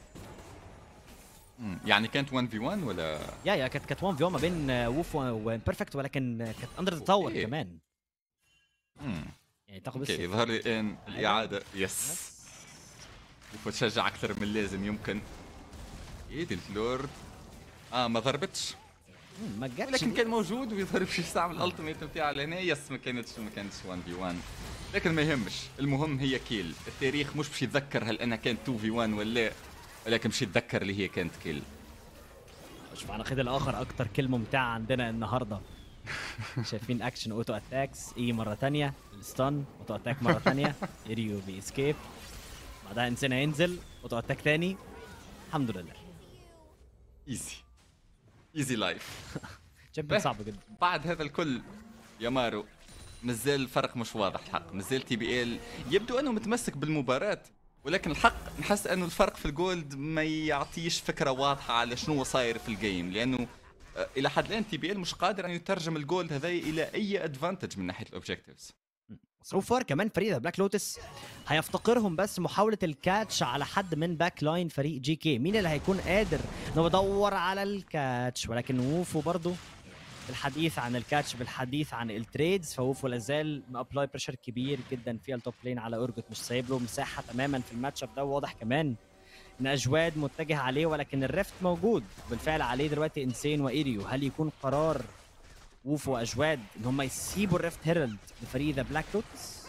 مم. يعني كانت 1 في 1 ولا يا يا كانت كانت 1 في 1 ما بين آه، ووف وبيرفكت ولكن آه، كانت اندر ذا تاور أوكي. كمان مم. يعني تاخد بس اوكي يظهر لي الان الاعاده يس وتشجع اكثر من اللازم يمكن ايه تيلت لورد اه ما ضربتش مم، ما جاتش لكن دي. كان موجود ويظهر باش يستعمل الالتيميت نتاعه لهنا يس ما كانتش ما كانتش 1 في 1 لكن ما يهمش المهم هي كيل التاريخ مش باش يتذكر هل انها كانت 2 في 1 ولا ولكن باش يتذكر اللي هي كانت كيل شوف على خد الاخر اكتر كلمه ممتعه عندنا النهارده شايفين اكشن اوتو اتاكس اي مره تانية الستان اوتو اتاك مره تانية اريو بيسكيب بعدها انسان هينزل اوتو اتاك تاني الحمد لله ايزي ايزي لايف تشامبيون صعب جدا بعد هذا الكل يا مارو مازال الفرق مش واضح الحق مازال تي بي ال يبدو انه متمسك بالمباراة ولكن الحق نحس انه الفرق في الجولد ما يعطيش فكرة واضحة على شنو صاير في الجيم لانه آه، الى حد الان تي بي ال مش قادر ان يترجم الجولد هذا الى اي ادفانتج من ناحية الاوبجكتيفز سو فار كمان فريق بلاك لوتس هيفتقرهم بس محاوله الكاتش على حد من باك لاين فريق جي كي مين اللي هيكون قادر انه يدور على الكاتش ولكن ووفو برضه بالحديث عن الكاتش بالحديث عن التريدز فووفو لازال مابلاي بريشر كبير جدا في التوب لين على اورجوت مش سايب له مساحه تماما في الماتش اب ده واضح كمان ان اجواد متجه عليه ولكن الريفت موجود بالفعل عليه دلوقتي انسين وايريو هل يكون قرار ووفو واجواد ان هم يسيبوا الريفت هيرالد لفريق ذا بلاك لوتس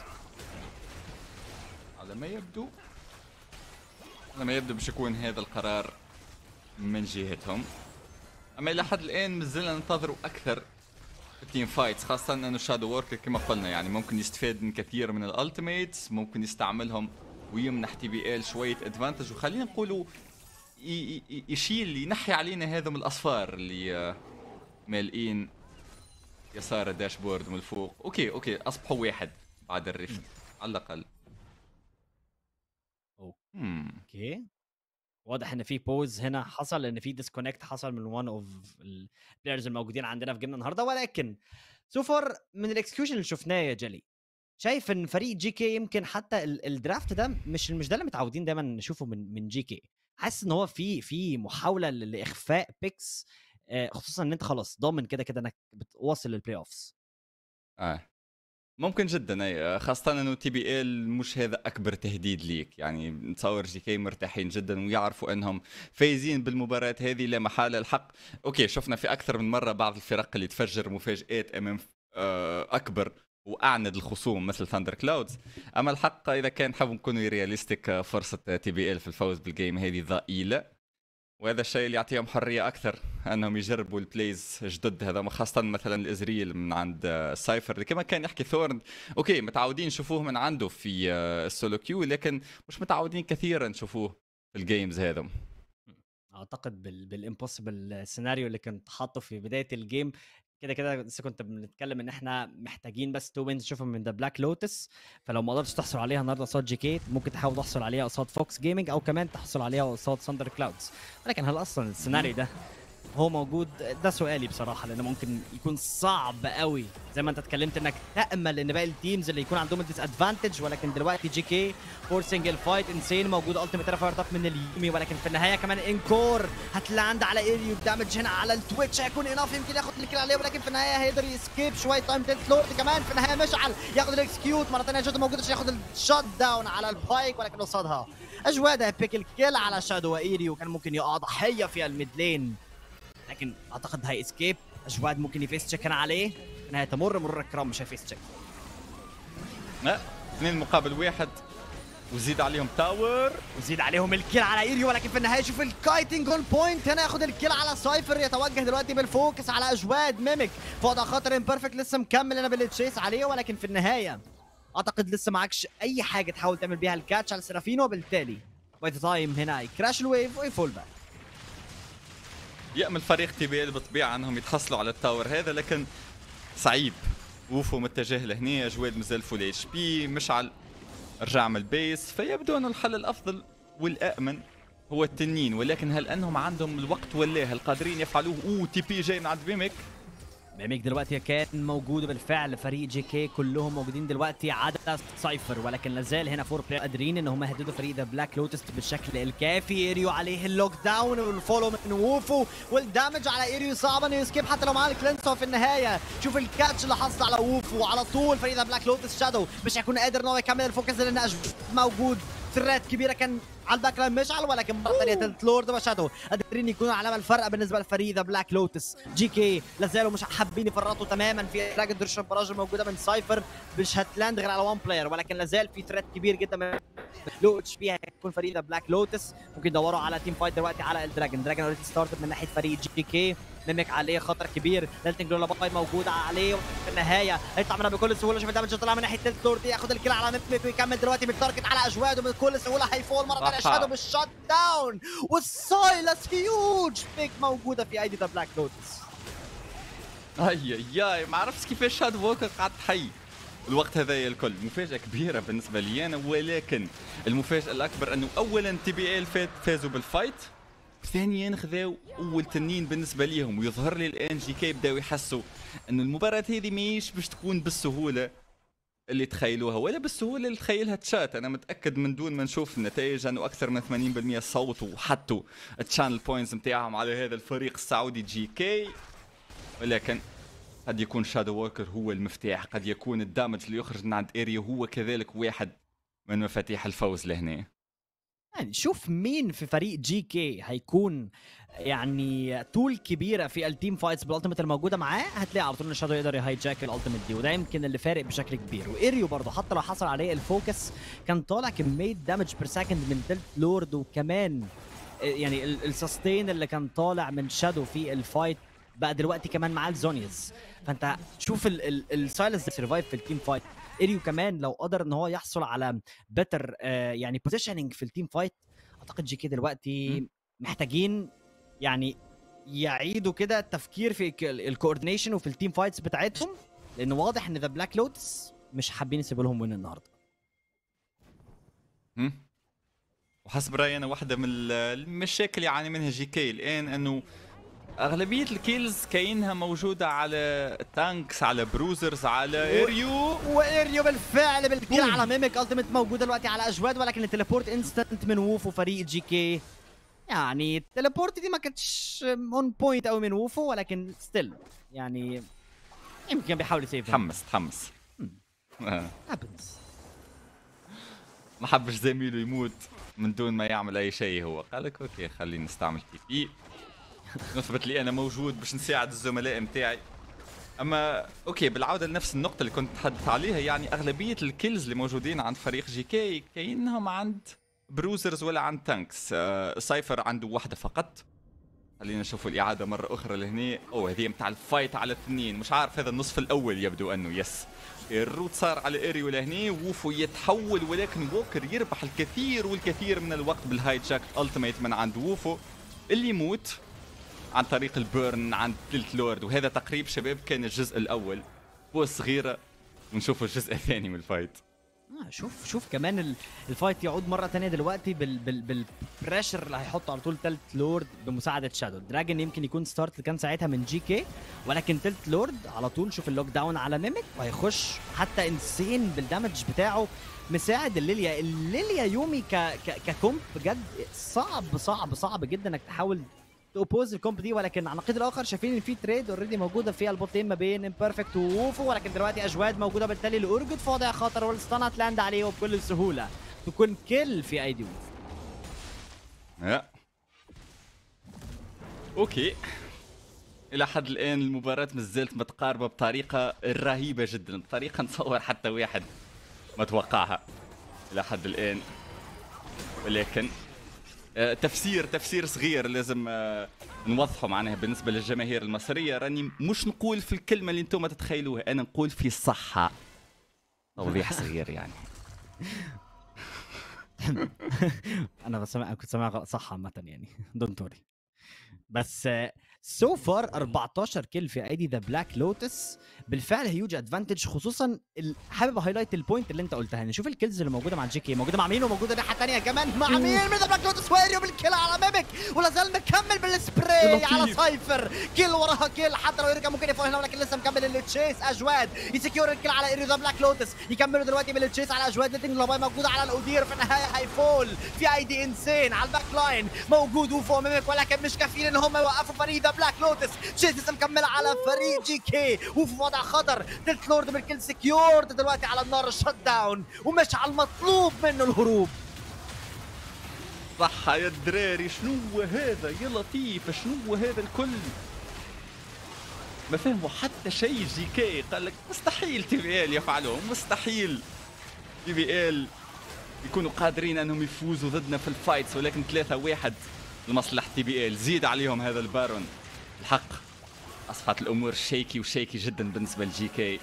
على ما يبدو على ما يبدو باش يكون هذا القرار من جهتهم اما الى حد الان مازلنا ننتظروا اكثر في التيم فايتس خاصة انه شادو ووركر كما قلنا يعني ممكن يستفاد من كثير من الالتيميتس ممكن يستعملهم ويمنح تي بي ال شوية ادفانتج وخلينا نقولوا ي- ي- يشيل ينحي علينا هذا من الاصفار اللي آه، مالئين يسار الداشبورد من الفوق اوكي اوكي اصبحوا واحد بعد الريفت على الاقل أوكي. مم. اوكي واضح ان في بوز هنا حصل ان في ديسكونكت حصل من وان اوف البلايرز الموجودين عندنا في جيمنا النهارده ولكن سو فار من الاكسكيوشن اللي شفناه يا جلي شايف ان فريق جي كي يمكن حتى ال- الدرافت ده مش مش ده اللي متعودين دايما نشوفه من من جي كي حاسس ان هو في في محاوله ل- لاخفاء بيكس آه، خصوصا ان انت خلاص ضامن كده كده انك بتواصل للبلاي اوفز اه ممكن جدا اي خاصة انه تي بي ال مش هذا اكبر تهديد ليك يعني نتصور جي كي مرتاحين جدا ويعرفوا انهم فايزين بالمباراة هذه لا محالة الحق اوكي شفنا في اكثر من مرة بعض الفرق اللي تفجر مفاجآت امام آه، اكبر واعند الخصوم مثل ثاندر كلاودز اما الحق اذا كان حابب نكونوا رياليستيك فرصة تي بي ال في الفوز بالجيم هذه ضئيلة وهذا الشيء اللي يعطيهم حريه اكثر انهم يجربوا البلايز جدد هذا خاصه مثلا الازريل من عند آه، سايفر اللي كما كان يحكي ثورن اوكي متعودين نشوفوه من عنده في آه، السولو كيو لكن مش متعودين كثيرا نشوفوه في الجيمز هذا اعتقد بال بالامبوسيبل سيناريو اللي كنت حاطه في بدايه الجيم كده كده لسه كنت بنتكلم ان احنا محتاجين بس تو وينز نشوفهم من ذا بلاك لوتس فلو ما قدرتش تحصل عليها النهارده قصاد جي كي ممكن تحاول تحصل عليها قصاد فوكس جيمنج او كمان تحصل عليها قصاد ساندر كلاودز ولكن هل اصلا السيناريو ده هو موجود ده سؤالي بصراحه لانه ممكن يكون صعب قوي زي ما انت اتكلمت انك تامل ان باقي التيمز اللي يكون عندهم الديس ادفانتج ولكن دلوقتي جي كي فورسنج الفايت انسين موجود التيميت فاير اب من اليومي ولكن في النهايه كمان انكور هتلاند على ايريو دامج هنا على التويتش هيكون اناف يمكن ياخد الكيل عليه ولكن في النهايه هيقدر يسكيب شويه تايم تيلت لورد كمان في النهايه مشعل ياخد الاكسكيوت مره ثانيه جوتو موجود عشان ياخد الشوت داون على البايك ولكن قصادها اجواد هيبيك الكيل على شادو وايريو كان ممكن يقع ضحيه في الميد لين لكن اعتقد هاي اسكيب اجواد ممكن يفيس تشيك هنا عليه في النهايه تمر مرور الكرام مش هيفيس تشيك لا اثنين مقابل واحد وزيد عليهم تاور وزيد عليهم الكيل على ايريو ولكن في النهايه شوف الكايتنج اون بوينت هنا ياخد الكيل على سايفر يتوجه دلوقتي بالفوكس على اجواد ميميك في وضع خطر امبرفكت لسه مكمل هنا بالتشيس عليه ولكن في النهايه اعتقد لسه معكش اي حاجه تحاول تعمل بيها الكاتش على سيرافينو وبالتالي باي ذا تايم هنا يكراش الويف ويفول باك يأمل فريق تي بي ال بالطبيعه انهم يتحصلوا على التاور هذا لكن صعيب وفو متجه لهنا جواد مازال فول اتش بي مشعل رجع من البيس فيبدو انه الحل الافضل والامن هو التنين ولكن هل انهم عندهم الوقت ولا هل قادرين يفعلوه اوه تي بي جاي من عند بيمك ميميك دلوقتي كان موجود بالفعل فريق جي كي كلهم موجودين دلوقتي عدا سايفر ولكن لازال هنا فور بلاير قادرين ان هم يهددوا فريق ذا بلاك لوتس بالشكل الكافي ايريو عليه اللوك داون والفولو من ووفو والدامج على ايريو صعب انه يسكيب حتى لو معاه الكلينس وفي النهايه شوف الكاتش اللي حصل على ووفو على طول فريق ذا بلاك لوتس شادو مش هيكون قادر ان هو يكمل الفوكس لان أجواد موجود ثريت كبيره كان على الباك لاين مشعل ولكن مره ثانيه تلت لورد وشادو قادرين يكونوا علامه الفرق بالنسبه لفريق ذا بلاك لوتس جي كي لازالوا مش حابين يفرطوا تماما في دراجون درشن براج الموجوده من سايفر مش هتلاند غير على وان بلاير ولكن لازال في ثريت كبير جدا من لو اتش بي هيكون فريق ذا بلاك لوتس ممكن يدوروا على تيم فايت دلوقتي على الدراجون دراجون اوريدي ستارت من ناحيه فريق جي كي ميميك عليه خطر كبير ليلتنج لولا باي موجود عليه في النهايه هيطلع منها بكل سهوله شوف الدمج طلع من ناحيه تلت لورد ياخد الكيل على ميميك ويكمل دلوقتي بالتارجت على اجواد وبكل سهوله هيفول مره ثانيه صح. شادو بالشوت داون والسايلس هيوج بيك موجوده في ايدي ذا بلاك لوتس اي اي ما عرفتش كيفاش هاد ووكر قعد حي الوقت هذايا الكل مفاجأة كبيرة بالنسبة لي أنا ولكن المفاجأة الأكبر أنه أولا تي بي ال فات فازوا بالفايت ثانيا خذاو أول تنين بالنسبة ليهم ويظهر لي الآن جي كي بداو يحسوا أنه المباراة هذه ماهيش باش تكون بالسهولة اللي تخيلوها ولا بالسهولة اللي تخيلها تشات أنا متأكد من دون ما نشوف النتائج أنه أكثر من 80% صوتوا وحطوا التشانل بوينتس نتاعهم على هذا الفريق السعودي جي كي ولكن قد يكون شادو ووركر هو المفتاح قد يكون الدامج اللي يخرج من عند اريا هو كذلك واحد من مفاتيح الفوز لهنا يعني شوف مين في فريق جي كي هيكون يعني تول كبيره في التيم فايتس بالالتيميت الموجوده معاه هتلاقي على طول ان شادو يقدر يهايجاك الالتيميت دي وده يمكن اللي فارق بشكل كبير وايريو برضه حتى لو حصل عليه الفوكس كان طالع كميه دامج بير سكند من تلت لورد وكمان آه، يعني ال- السستين اللي كان طالع من شادو في الفايت بقى دلوقتي كمان معاه الزونيز فانت شوف السايلنس سرفايف في التيم فايت ايريو كمان لو قدر ان هو يحصل على بيتر يعني بوزيشننج في التيم فايت اعتقد جي كي دلوقتي محتاجين يعني يعيدوا كده التفكير في الكوردينيشن وفي التيم فايتس بتاعتهم لان واضح ان ذا بلاك لوتس مش حابين يسيبوا لهم وين النهارده هم؟ وحسب رايي انا واحده من ال- المشاكل اللي يعاني منها جي كي الان انه اغلبيه الكيلز كاينها موجوده على تانكس على بروزرز على اريو واريو بالفعل بالكيل على ميميك التيميت موجوده دلوقتي على اجواد ولكن التليبورت انستنت من ووفو فريق جي كي يعني التليبورت دي ما كانتش اون بوينت قوي من ووفو ولكن ستيل يعني يمكن بيحاول يسيف تحمس تحمس آه. هابنز ما حبش زميله يموت من دون ما يعمل اي شيء هو قال لك اوكي خليني نستعمل تي بي نثبت لي انا موجود باش نساعد الزملاء متاعي اما اوكي بالعوده لنفس النقطه اللي كنت تحدث عليها يعني اغلبيه الكيلز اللي موجودين عند فريق جي كي كاينهم عند بروزرز ولا عند تانكس آه سايفر عنده واحده فقط خلينا نشوف الاعاده مره اخرى لهنا اوه هذه متاع الفايت على اثنين مش عارف هذا النصف الاول يبدو انه يس الروت صار على اري لهنا ووفو يتحول ولكن ووكر يربح الكثير والكثير من الوقت بالهاي جاك التيميت من عند ووفو اللي يموت عن طريق البيرن عند تلت لورد وهذا تقريب شباب كان الجزء الاول بوس صغيره ونشوفوا الجزء الثاني من الفايت آه شوف شوف كمان ال- الفايت يعود مره تانية دلوقتي بال بال بالبريشر اللي هيحطه على طول تلت لورد بمساعده شادو دراجون يمكن يكون ستارت اللي كان ساعتها من جي كي ولكن تلت لورد على طول شوف اللوك داون على ميميك وهيخش حتى انسين بالدمج بتاعه مساعد الليليا الليليا يومي ك ك ككومب بجد صعب صعب صعب جدا انك تحاول توبوز الكومب دي ولكن على النقيض الاخر شايفين ان في تريد اوريدي موجوده في البوتين ما بين امبيرفكت ووفو ولكن دلوقتي اجواد موجوده بالتالي لاورجود في وضع خطر والستان هتلاند عليه وبكل سهوله تكون كل في ايدي ووفو يا. اوكي الى حد الان المباراه مازالت متقاربه بطريقه رهيبه جدا بطريقه نتصور حتى واحد ما توقعها الى حد الان ولكن آه، تفسير تفسير صغير لازم آه، نوضحه معناها بالنسبه للجماهير المصريه راني مش نقول في الكلمه اللي انتم تتخيلوها انا نقول في الصحه توضيح صغير يعني انا بسمع كنت سامع غلط صح عامه يعني دونت وري بس سو فار 14 كيل في ايدي ذا بلاك لوتس بالفعل هيوج ادفانتج خصوصا ال- حابب هايلايت البوينت اللي انت قلتها نشوف الكيلز اللي موجوده مع جي كي موجوده مع مين وموجوده الناحيه الثانيه كمان مع مين من ذا بلاك لوتس واريو بالكيل على ميميك ولا زال مكمل بالسبراي لطيف. على سايفر كيل وراها كيل حتى لو يرجع ممكن يفوز هنا ولكن لسه مكمل التشيس اجواد يسكيور الكيل على اريو ذا بلاك لوتس يكملوا دلوقتي بالتشيس على اجواد نتنج لاباي موجوده على الاودير في النهايه هيفول في اي دي انسين على الباك لاين موجود وفوق ميميك ولكن مش كافيين ان هم يوقفوا فريق ذا بلاك لوتس تشيس لسه مكمله على فريق جي كي وفي وضع خطر تلت لورد بالكيل سكيورد دلوقتي على النار الشت داون ومش على المطلوب منه الهروب صح يا دراري شنو هذا يا لطيف شنو هذا الكل ما فهموا حتى شيء جي كي قال لك مستحيل تي في ال يفعلوه مستحيل تي في ال يكونوا قادرين انهم يفوزوا ضدنا في الفايتس ولكن ثلاثة واحد لمصلحة تي بي ال زيد عليهم هذا البارون الحق اصبحت الامور شيكي وشيكي جدا بالنسبة لجي كي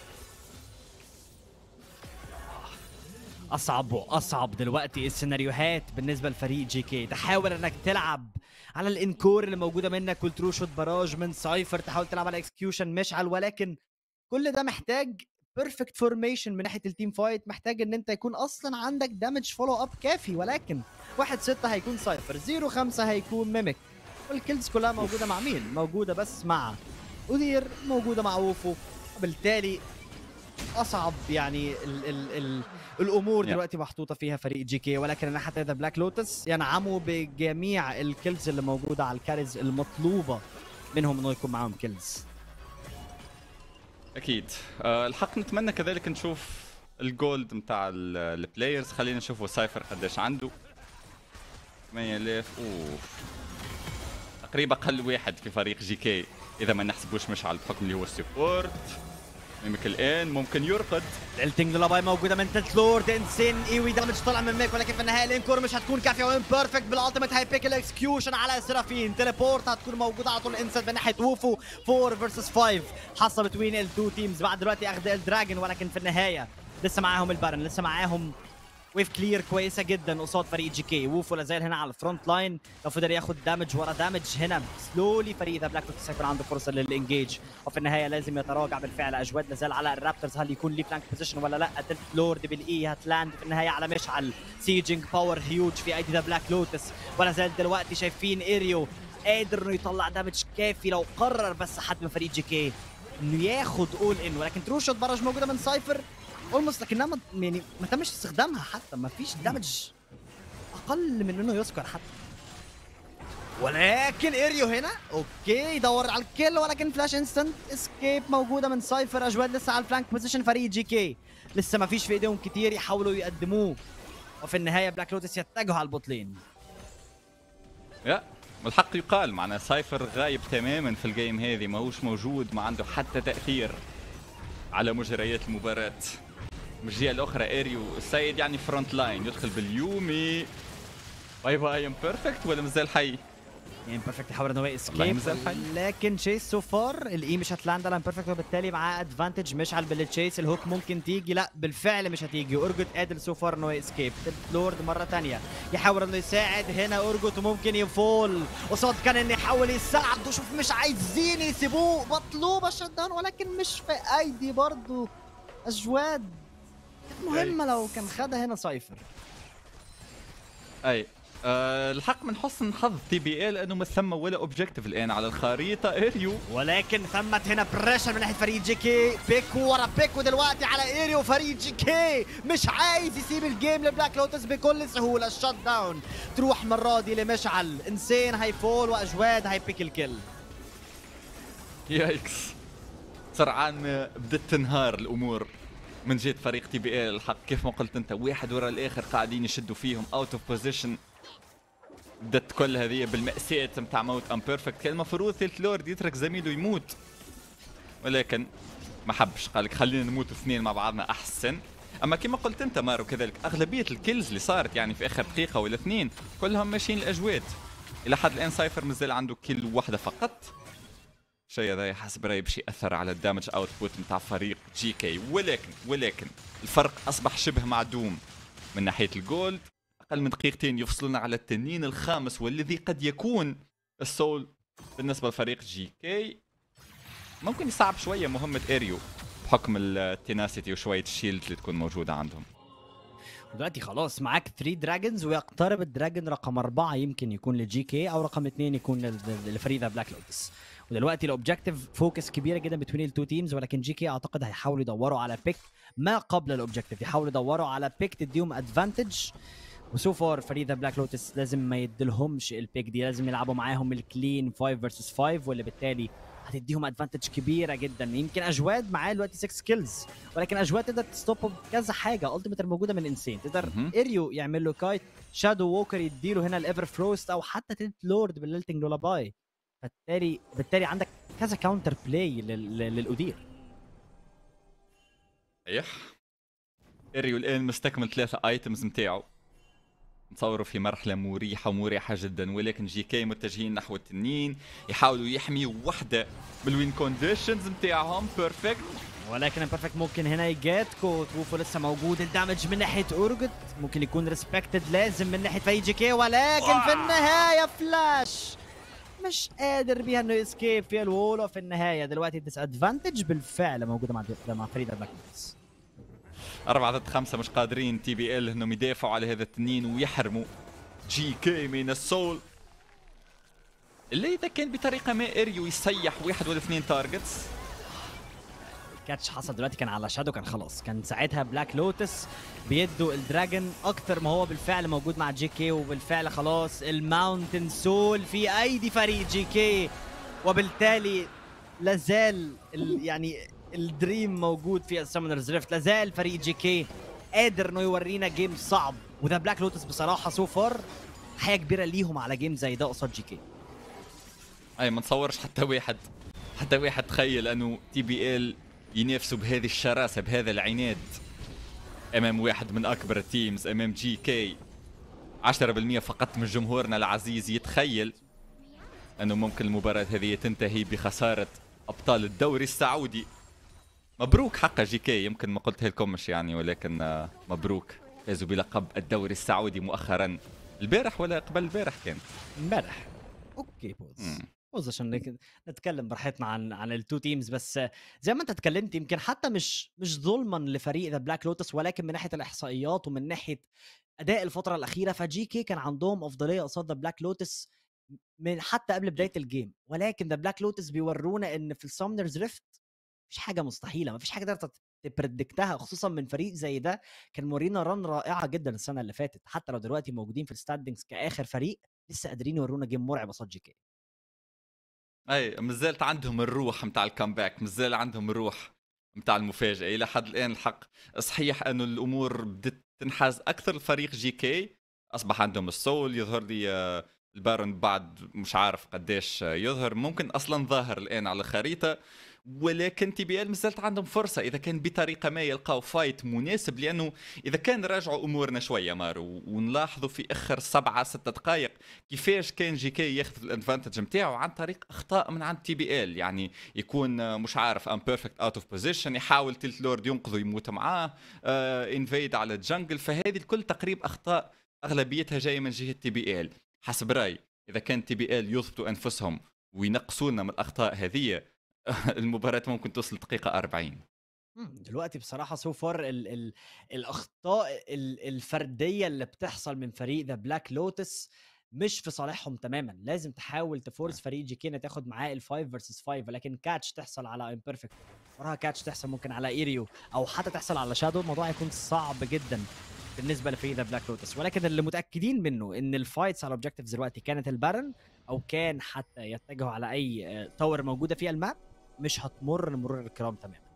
اصعب واصعب دلوقتي السيناريوهات بالنسبه لفريق جي كي تحاول انك تلعب على الانكور اللي موجوده منك والترو شوت باراج من سايفر تحاول تلعب على اكسكيوشن مشعل ولكن كل ده محتاج بيرفكت فورميشن من ناحيه التيم فايت محتاج ان انت يكون اصلا عندك دامج فولو اب كافي ولكن واحد ستة هيكون سايفر زيرو خمسة هيكون ميميك والكيلز كلها موجوده مع مين موجوده بس مع أودير موجوده مع ووفو وبالتالي اصعب يعني ال ال ال الامور Yeah. دلوقتي محطوطه فيها فريق جي كي ولكن الناحيه الثانيه بلاك لوتس ينعموا بجميع الكيلز اللي موجوده على الكاريز المطلوبه منهم انه يكون معاهم كيلز اكيد أه الحق نتمنى كذلك نشوف الجولد نتاع البلايرز خلينا نشوفوا سايفر قداش عنده 8000 اوف تقريبا اقل واحد في فريق جي كي اذا ما نحسبوش مشعل بحكم اللي هو السبورت ميمك الان ممكن يرقد التنج لاباي موجوده من تلت لورد انسين ايوي دامج طالع من ميك ولكن في النهايه الانكور مش هتكون كافيه وين بيرفكت بالالتيميت هاي بيك الاكسكيوشن على سيرافين تليبورت هتكون موجوده على طول انسد من ناحيه ووفو 4 فيرسس 5 حصه بتوين التو تيمز بعد دلوقتي اخذ الدراجون ولكن في النهايه لسه معاهم البارن لسه معاهم ويف كلير كويسه جدا قصاد فريق جي كي ووفو لازال هنا على الفرونت لاين لو فضل ياخد دامج ورا دامج هنا سلولي فريق ذا بلاك لوتس هيكون عنده فرصه للانجيج وفي النهايه لازم يتراجع بالفعل اجواد لازال على الرابترز هل يكون ليه فلانك بوزيشن ولا لا ديلت لورد بالاي هتلاند في النهايه على مشعل سيجنج باور هيوج في ايدي ذا بلاك لوتس ولا زال دلوقتي شايفين ايريو قادر انه يطلع دامج كافي لو قرر بس حد من فريق جي كي انه ياخد اول ان ولكن ترو شوت برج موجوده من سايفر اولموست لكنها ما يعني ما تمش استخدامها حتى ما فيش دامج اقل من انه يذكر حتى ولكن اريو هنا اوكي يدور على الكيل ولكن فلاش انستنت اسكيب موجوده من سايفر اجواد لسه على الفلانك بوزيشن فريق جي كي لسه ما فيش في ايديهم كتير يحاولوا يقدموه وفي النهايه بلاك لوتس يتجهوا على البوتلين يا والحق يقال معنا سايفر غايب تماما في الجيم هذه ماهوش موجود ما عنده حتى تاثير على مجريات المباراه من الجهه الاخرى اريو السيد يعني فرونت لاين يدخل باليومي باي باي ام بيرفكت ولا مازال حي يعني بيرفكت يحاول انه هو والله اسكيب مازال حي. لكن تشيس سو فار الاي مش هتلاند على بيرفكت وبالتالي معاه ادفانتج مشعل بالتشيس الهوك ممكن تيجي لا بالفعل مش هتيجي اورجوت قادر سو فار انه اسكيب لورد مره ثانيه يحاول انه يساعد هنا اورجوت وممكن يفول قصاد كان انه يحاول يساعد وشوف مش عايزين يسيبوه مطلوبه الشت داون ولكن مش في ايدي برضه اجواد كانت مهمه لو كان خدها هنا سايفر اي أه الحق من حسن حظ تي بي ال انه ما ثم ولا اوبجيكتيف الان على الخريطه اريو ولكن ثمت هنا بريشر من ناحيه فريق جي كي بيكو ورا بيكو دلوقتي على ايريو فريق جي كي مش عايز يسيب الجيم لبلاك لوتس بكل سهوله الشت داون تروح المره دي لمشعل انسان هيفول واجواد هيبيك الكل يايكس سرعان ما بدت تنهار الامور من جهه فريق تي بي ال الحق كيف ما قلت انت واحد ورا الاخر قاعدين يشدوا فيهم اوت اوف بوزيشن بدت كل هذه بالمأساة متاع موت ام بيرفكت كان المفروض ثالث لورد يترك زميله يموت ولكن ما حبش قال لك خلينا نموت اثنين مع بعضنا احسن اما كما قلت انت مارو كذلك اغلبيه الكيلز اللي صارت يعني في اخر دقيقه ولا اثنين كلهم ماشيين الاجواد الى حد الان سايفر مازال عنده كيل واحده فقط الشيء هذا حسب رايي باش ياثر على الدامج اوتبوت نتاع فريق جي كي ولكن ولكن الفرق اصبح شبه معدوم من ناحيه الجولد اقل من دقيقتين يفصلنا على التنين الخامس والذي قد يكون السول بالنسبه لفريق جي كي ممكن يصعب شويه مهمه اريو بحكم التناسيتي وشويه الشيلد اللي تكون موجوده عندهم دلوقتي خلاص معاك 3 دراجونز ويقترب الدراجون رقم أربعة يمكن يكون لجي كي أو رقم اثنين يكون لل- لفريق ذا بلاك لوتس ودلوقتي الاوبجيكتيف فوكس كبيره جدا بين التو تيمز ولكن جي كي اعتقد هيحاولوا يدوروا على بيك ما قبل الاوبجيكتيف يحاولوا يدوروا على بيك تديهم ادفانتج وسو فار فريق ذا بلاك لوتس لازم ما يديلهمش البيك دي لازم يلعبوا معاهم الكلين 5 فيرسس 5 واللي بالتالي هتديهم ادفانتج كبيره جدا يمكن اجواد معاه دلوقتي 6 سكيلز ولكن اجواد تقدر تستوب بكذا حاجه التيميت موجوده من انسين تقدر مهم. اريو يعمل له كايت شادو ووكر يديله هنا الايفر فروست او حتى تنت لورد بالليلتنج لولاباي فبالتالي بالتالي عندك كذا كاونتر بلاي لل... لل- للأدير صحيح اريو الان مستكمل ثلاثة ايتمز نتاعو نتصوروا في مرحلة مريحة ومريحة جدا ولكن جي كي متجهين نحو التنين يحاولوا يحميوا وحدة بالوين كونديشنز نتاعهم بيرفكت ولكن بيرفكت ممكن هنا يجات كوت ووفو لسه موجود الدمج من ناحيه اورجت ممكن يكون ريسبكتد لازم من ناحيه فريق جي كي ولكن في النهايه فلاش مش قادر بيها انه يسكيب في الوول وفي النهايه دلوقتي ديس ادفانتج بالفعل موجوده مع مع فريق البلاك لوتس أربعة ضد خمسة مش قادرين تي بي ال انهم يدافعوا على هذا التنين ويحرموا جي كي من السول اللي اذا كان بطريقة ما اريو يسيح واحد ولا اثنين تارجتس كاتش حصل دلوقتي كان على شادو كان خلاص كان ساعتها بلاك لوتس بيدوا الدراجون اكتر ما هو بالفعل موجود مع جي كي وبالفعل خلاص الماونتن سول في ايدي فريق جي كي وبالتالي لازال ال يعني الدريم موجود في السامونرز ريفت لازال فريق جي كي قادر انه يورينا جيم صعب وذا بلاك لوتس بصراحه سو فار حاجه كبيره ليهم على جيم زي ده قصاد جي كي اي ما نتصورش حتى واحد حتى واحد تخيل انه تي بي ال ينافسوا بهذه الشراسه بهذا العناد امام واحد من اكبر التيمز امام جي كي 10% فقط من جمهورنا العزيز يتخيل انه ممكن المباراه هذه تنتهي بخساره ابطال الدوري السعودي مبروك حق جي كي يمكن ما قلتها لكمش يعني ولكن آه، مبروك فازوا بلقب الدوري السعودي مؤخرا البارح ولا قبل البارح كان امبارح اوكي بوز مم. بوز عشان نك- نتكلم براحتنا عن عن التو تيمز بس زي ما انت اتكلمت يمكن حتى مش مش ظلما لفريق ذا بلاك لوتس ولكن من ناحيه الاحصائيات ومن ناحيه اداء الفتره الاخيره فجي كي كان عندهم افضليه قصاد ذا بلاك لوتس من حتى قبل بدايه الجيم ولكن ذا بلاك لوتس بيورونا ان في السامنرز ريفت مفيش حاجه مستحيله مفيش حاجه تقدر تبريدكتها خصوصا من فريق زي ده كان مورينا رن رائعه جدا السنه اللي فاتت حتى لو دلوقتي موجودين في الستاندنجز كاخر فريق لسه قادرين يورونا جيم مرعب قصاد جي كي اي مازالت عندهم الروح متاع الكامباك مازال عندهم الروح متاع المفاجاه الى حد الان الحق صحيح انه الامور بدت تنحاز اكثر لفريق جي كي اصبح عندهم السول يظهر لي آه، البارون بعد مش عارف قديش آه، يظهر ممكن اصلا ظاهر الان على الخريطه ولكن تي بي ال مازالت عندهم فرصه اذا كان بطريقه ما يلقاو فايت مناسب لانه اذا كان راجعوا امورنا شويه مارو ونلاحظوا في اخر سبعة ستة دقائق كيفاش كان جي كي ياخذ الادفانتج نتاعو عن طريق اخطاء من عند تي بي ال يعني يكون آه، مش عارف ام بيرفكت اوت اوف بوزيشن يحاول تلت لورد ينقذه يموت معاه انفيد على الجنجل فهذه الكل تقريب اخطاء اغلبيتها جايه من جهه تي بي ال حسب رايي اذا كان تي بي ال يضبطوا انفسهم وينقصوا لنا من الاخطاء هذه المباراه ممكن توصل دقيقه 40 مم، دلوقتي بصراحه سو فار ال ال الاخطاء ال الفرديه اللي بتحصل من فريق ذا بلاك لوتس مش في صالحهم تماما لازم تحاول تفورس فريق جي كينا تاخد معاه الفايف فيرسس فايف ولكن كاتش تحصل على امبيرفكت وراها كاتش تحصل ممكن على ايريو او حتى تحصل على شادو الموضوع هيكون صعب جدا بالنسبه لفريق ذا بلاك لوتس ولكن اللي متاكدين منه ان الفايتس على اوبجكتيفز دلوقتي كانت البارن او كان حتى يتجهوا على اي آه، تاور موجوده في الماب مش هتمر مرور الكرام تماما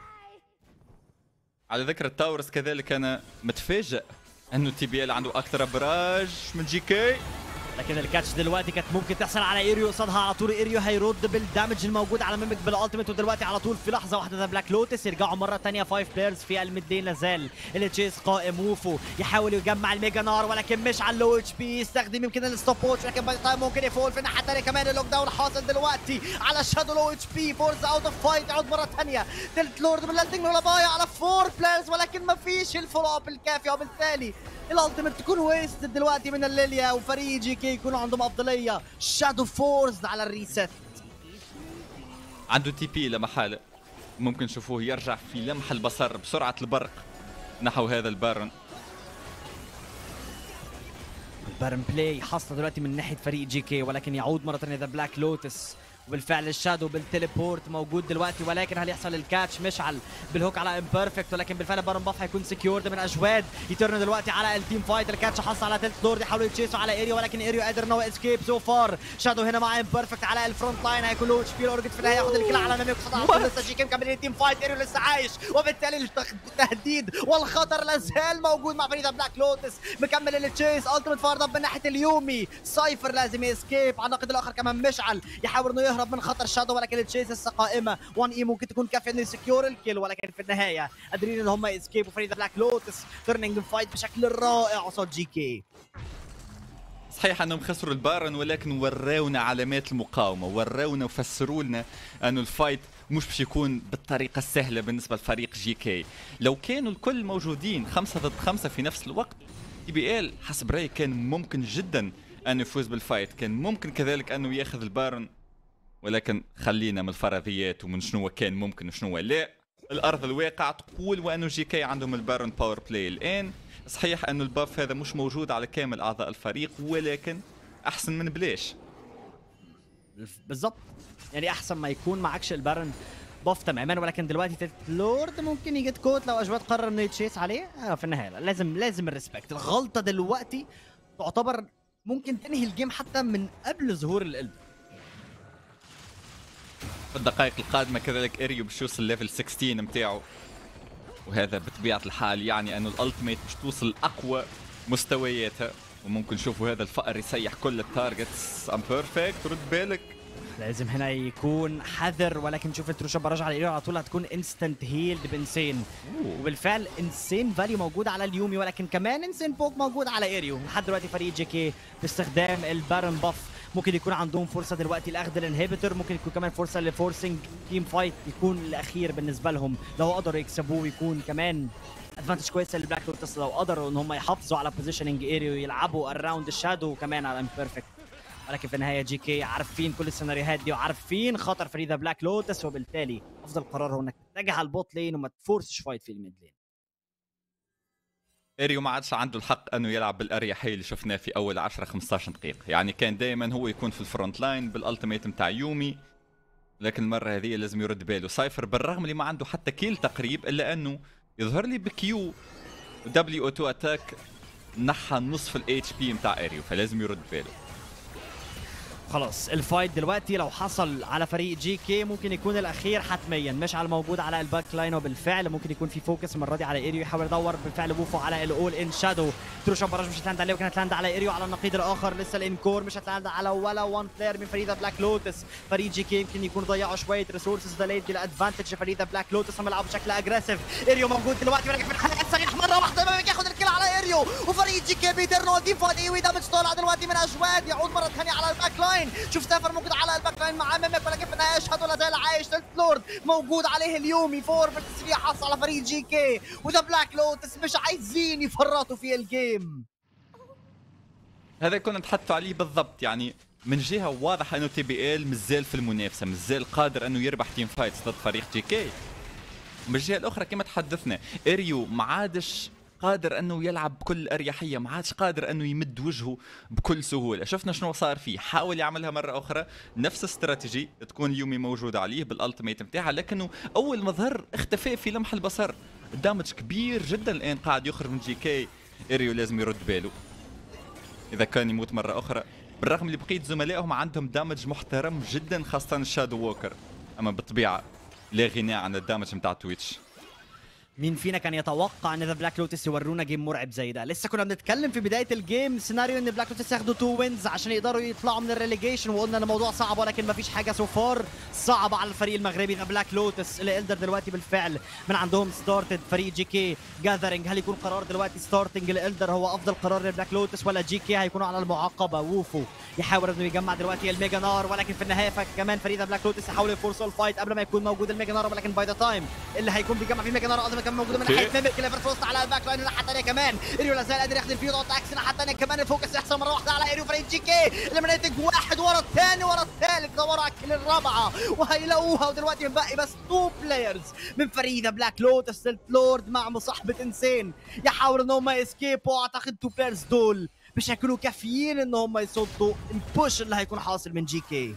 على ذكر التاورز كذلك انا متفاجئ انه تي بي ال عنده اكثر ابراج من جي كي لكن الكاتش دلوقتي كانت ممكن تحصل على ايريو قصادها على طول ايريو هيرد بالدامج الموجود على ميمك بالالتيميت ودلوقتي على طول في لحظه واحده ذا بلاك لوتس يرجعوا مره ثانيه فايف بلايرز في الميدين لازال التشيس قائم ووفو يحاول يجمع الميجا نار ولكن مش على اللو اتش بي يستخدم يمكن الستوب ووتش لكن باي تايم ممكن يفول في الناحيه الثانيه كمان اللوك داون حاصل دلوقتي على شادو لو اتش بي فورز اوت اوف فايت يعود مره ثانيه تلت لورد من الالتينج ولا بايع على فور بلايرز ولكن ما فيش الفولو اب الكافي وبالتالي الالتيميت تكون ويست دلوقتي من الليليا وفريق جي كي يكونوا عندهم افضليه شادو فورز على الريست عنده تي بي لا محاله ممكن نشوفوه يرجع في لمح البصر بسرعه البرق نحو هذا البارن البارن بلاي حاصله دلوقتي من ناحيه فريق جي كي ولكن يعود مره ثانيه ذا بلاك لوتس وبالفعل الشادو بالتليبورت موجود دلوقتي ولكن هل يحصل الكاتش مشعل بالهوك على امبيرفكت ولكن بالفعل بارن باف هيكون سكيورد من اجواد يترن دلوقتي على التيم فايت الكاتش حصل على تلت لورد يحاولوا يتشيسوا على اريو ولكن اريو قادر ان هو اسكيب سو فار شادو هنا مع امبيرفكت على الفرونت لاين هيكون له اتش بي الاورجت في النهايه ياخد الكل على ميمي على طول لسه جي كي مكملين التيم فايت اريو لسه عايش وبالتالي التخ- التهديد والخطر لا زال موجود مع فريق بلاك لوتس مكمل التشيس التيمت فارد اب من ناحيه اليومي سايفر لازم يسكيب على النقيض الاخر كمان مشعل يحاول انه يهرب من خطر شادو ولكن التشيس لسه قائمه 1 اي ممكن تكون كافيه انه يسكيور الكيل ولكن في النهايه قادرين ان هم يسكيبوا فريق بلاك لوتس ترنينج فايت بشكل رائع قصاد جي كي صحيح انهم خسروا البارن ولكن وراونا علامات المقاومه وراونا وفسروا لنا انه الفايت مش باش يكون بالطريقه السهله بالنسبه لفريق جي كي لو كانوا الكل موجودين خمسة ضد خمسة في نفس الوقت تي بي ال حسب رايي كان ممكن جدا انه يفوز بالفايت كان ممكن كذلك انه ياخذ البارن ولكن خلينا من الفرضيات ومن شنو كان ممكن وشنو لا الارض الواقع تقول وانه جي كي عندهم البارون باور بلاي الان صحيح انه الباف هذا مش موجود على كامل اعضاء الفريق ولكن احسن من بلاش بالظبط يعني احسن ما يكون معكش البارن باف تماما ولكن دلوقتي تلت لورد ممكن يجيت كوت لو اجواد قرر انه يتشيس عليه آه في النهايه لا، لازم لازم الريسبكت الغلطه دلوقتي تعتبر ممكن تنهي الجيم حتى من قبل ظهور القلب في الدقائق القادمه كذلك اريو باش يوصل ليفل 16 متاعه وهذا بطبيعه الحال يعني انه الالتيميت باش توصل اقوى مستوياتها وممكن نشوفوا هذا الفأر يسيح كل التارجتس ام بيرفكت رد بالك لازم هنا يكون حذر ولكن شوف التروشا براج على ايريو على طول هتكون انستنت هيلد بانسين وبالفعل انسين فاليو موجود على اليومي ولكن كمان انسين بوك موجود على ايريو لحد دلوقتي فريق جي كي باستخدام البارن باف ممكن يكون عندهم فرصه دلوقتي لاخذ الانهبيتور ممكن يكون كمان فرصه لفورسنج تيم فايت يكون الاخير بالنسبه لهم لو قدروا يكسبوه ويكون كمان ادفانتج كويسه للبلاك لوتس لو قدروا ان هم يحافظوا على بوزيشننج اريا ويلعبوا اراوند الشادو وكمان على امبيرفكت ولكن في النهايه جي كي عارفين كل السيناريوهات دي وعارفين خطر فريده بلاك لوتس وبالتالي افضل قرار هو انك تتجه على البوت لين وما تفورسش فايت في الميد لين اريو ما عادش عنده الحق انه يلعب بالاريحيه اللي شفناه في اول 10 15 دقيقه يعني كان دائما هو يكون في الفرونت لاين بالالتيميت نتاع يومي لكن المره هذه لازم يرد باله سايفر بالرغم اللي ما عنده حتى كيل تقريب الا انه يظهر لي بكيو دبليو او 2 اتاك نحى نصف الاتش بي نتاع اريو فلازم يرد باله خلاص الفايت دلوقتي لو حصل على فريق جي كي ممكن يكون الاخير حتميا مش على الموجود على الباك لاين وبالفعل ممكن يكون في فوكس المره دي على ايريو يحاول يدور بالفعل بوفو على الاول ان شادو تروشن براج مش هتلاند عليه وكانت هتلاند على ايريو على النقيض الاخر لسه الانكور مش هتلاند على ولا وان بلاير من فريق بلاك لوتس فريق جي كي يمكن يكون ضيعوا شويه ريسورسز ده ليدي الادفانتج فريق بلاك لوتس هم بيلعبوا بشكل اجريسيف ايريو موجود دلوقتي ولكن في الحلقه صريح مره واحده ما ياخد الكل على ايريو وفريق جي كي بيترنو واقفين فوق ايوي دامج طالع دلوقتي من اجواد يعود مره ثانيه على الباك لاين شوف سافر موجود على الباك لاين مع ميمك ولكن في النهايه يشهد ولا زال عايش تلت لورد موجود عليه اليومي فور فيرسس 3 حصل على فريق جي كي وذا بلاك لوتس مش عايزين يفرطوا في الجيم هذا كنا نتحدثوا عليه بالضبط يعني من جهه واضح انه تي بي ال مازال في المنافسه مازال قادر انه يربح تيم فايتس ضد فريق جي كي من الجهه الاخرى كما تحدثنا اريو ما عادش قادر انه يلعب بكل اريحيه ما عادش قادر انه يمد وجهه بكل سهوله شفنا شنو صار فيه حاول يعملها مره اخرى نفس الاستراتيجي تكون يومي موجوده عليه بالالتيميت نتاعها لكنه اول ما ظهر اختفى في لمح البصر الدامج كبير جدا الان قاعد يخرج من جي كي اريو لازم يرد باله اذا كان يموت مره اخرى بالرغم اللي بقيت زملائهم عندهم دامج محترم جدا خاصه الشادو ووكر اما بالطبيعه لا غنى عن الدامج نتاع تويتش مين فينا كان يتوقع ان ذا بلاك لوتس يورونا جيم مرعب زي ده لسه كنا بنتكلم في بدايه الجيم سيناريو ان بلاك لوتس ياخدوا تو وينز عشان يقدروا يطلعوا من الريليجيشن وقلنا ان الموضوع صعب ولكن مفيش حاجه سو فار صعبه على الفريق المغربي ذا بلاك لوتس اللي الدر دلوقتي بالفعل من عندهم ستارتد فريق جي كي جاذرنج هل يكون قرار دلوقتي ستارتنج للدر هو افضل قرار لبلاك لوتس ولا جي كي هيكونوا على المعاقبه ووفو يحاول انه يجمع دلوقتي الميجا نار ولكن في النهايه كمان فريق ذا بلاك لوتس يحاول يفورسوا الفايت قبل ما يكون موجود الميجا نار ولكن باي ذا تايم اللي هيكون بيجمع فيه ميجا نار قبل ما كان موجود من أوكي. ناحيه ميمك كليفر فوست على الباك لاين الناحيه الثانيه كمان اريو لا زال قادر ياخد الفيو ضغط عكس الناحيه الثانيه كمان الفوكس يحصل مره واحده على اريو فريق جي كي اللي منتج واحد ورا الثاني ورا الثالث دوروا على الكل الرابعه وهيلاقوها ودلوقتي مبقي بس تو بلايرز من فريق ذا بلاك لوتس سيلت لورد مع مصاحبه انسان يحاولوا ان هم يسكيبوا اعتقد تو بلايرز دول مش هيكونوا كافيين ان هم يصدوا البوش اللي هيكون حاصل من جي كي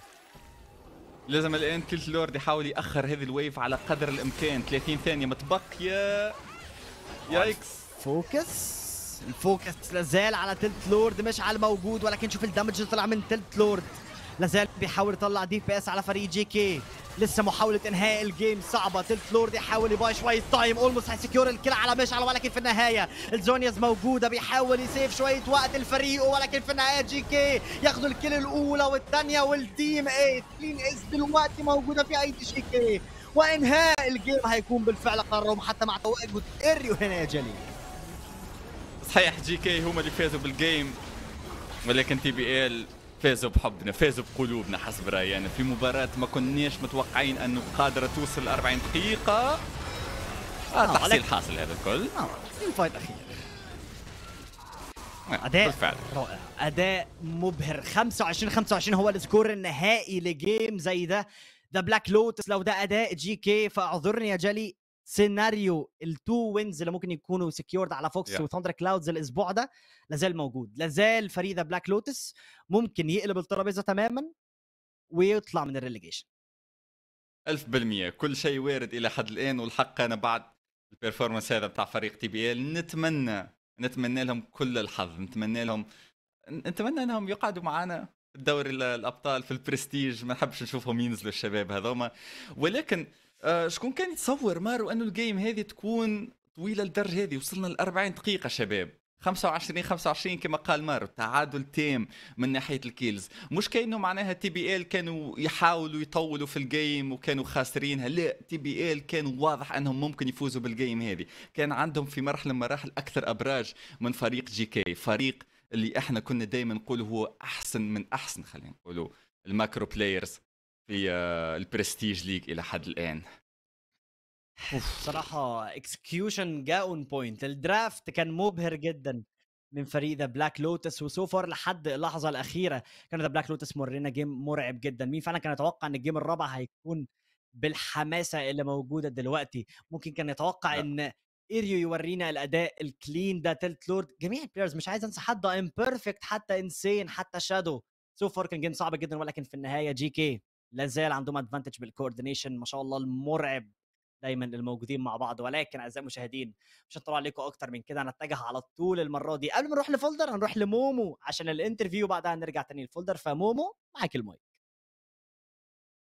لازم الان تلت لورد يحاول ياخر هذه الويف على قدر الامكان 30 ثانيه متبقيه يايكس فوكس الفوكس لازال على تلت لورد مش على الموجود ولكن شوف الدمج اللي طلع من تلت لورد لازال بيحاول يطلع دي بي اس على فريق جي كي لسه محاولة انهاء الجيم صعبة تلت لورد يحاول يباي شوية تايم اولموست هيسكيور الكل على مشعل ولكن في النهاية الزونياز موجودة بيحاول يسيف شوية وقت لفريقه ولكن في النهاية جي كي ياخدوا الكل الأولى والثانية والتيم ايه كلين اس دلوقتي موجودة في ايدي جي كي وانهاء الجيم هيكون بالفعل قرارهم حتى مع تواجد اريو هنا يا جليل صحيح جي كي هم اللي فازوا بالجيم ولكن تي بي ال فازوا بحبنا فازوا بقلوبنا حسب رايي انا في مباراة ما كناش متوقعين انه قادرة توصل 40 دقيقة آه آه، تحصيل لك- حاصل هذا الكل اه تيم فايت اخير آه، اداء بالفعل رائع اداء مبهر 25 25 هو السكور النهائي لجيم زي ده ده بلاك لوتس لو ده اداء جي كي فاعذرني يا جالي سيناريو التو وينز اللي ممكن يكونوا سكيورد على فوكس Yeah. وثاندر كلاودز الاسبوع ده لازال موجود لازال فريق ذا بلاك لوتس ممكن يقلب الترابيزه تماما ويطلع من الريليجيشن ألف بالمية كل شيء وارد إلى حد الآن والحق أنا بعد البرفورمانس هذا بتاع فريق تي بي ال نتمنى نتمنى لهم كل الحظ نتمنى لهم نتمنى انهم يقعدوا معنا في الدوري ال- الابطال في البرستيج ما نحبش نشوفهم ينزلوا الشباب هذوما ولكن آه شكون كان يتصور مارو انه الجيم هذه تكون طويله للدرجه هذه وصلنا ل 40 دقيقه شباب 25 25 كما قال مارو تعادل تام من ناحيه الكيلز مش كانه معناها تي بي ال كانوا يحاولوا يطولوا في الجيم وكانوا خاسرينها لا تي بي ال كانوا واضح انهم ممكن يفوزوا بالجيم هذه كان عندهم في مرحله من المراحل اكثر ابراج من فريق جي كي فريق اللي احنا كنا دائما نقول هو احسن من احسن خلينا نقولوا الماكرو بلايرز في آه، البرستيج ليج الى حد الان صراحه اكسكيوشن جاء اون بوينت الدرافت كان مبهر جدا من فريق ذا بلاك لوتس وسو فار لحد اللحظه الاخيره كان ذا بلاك لوتس مورينا جيم مرعب جدا مين فعلا كان يتوقع ان الجيم الرابع هيكون بالحماسه اللي موجوده دلوقتي ممكن كان يتوقع لا. ان ايريو يورينا الاداء الكلين ده تلت لورد جميع البلايرز مش عايز انسى حد ام بيرفكت حتى انسين حتى شادو سو فار كان جيم صعب جدا ولكن في النهايه جي كي لا زال عندهم ادفانتج بالكوردينيشن ما شاء الله المرعب دايما الموجودين مع بعض ولكن اعزائي المشاهدين مش هنطلع عليكم اكتر من كده هنتجه على طول المره دي قبل ما نروح لفولدر هنروح لمومو عشان الانترفيو بعدها نرجع تاني لفولدر فمومو معاك المايك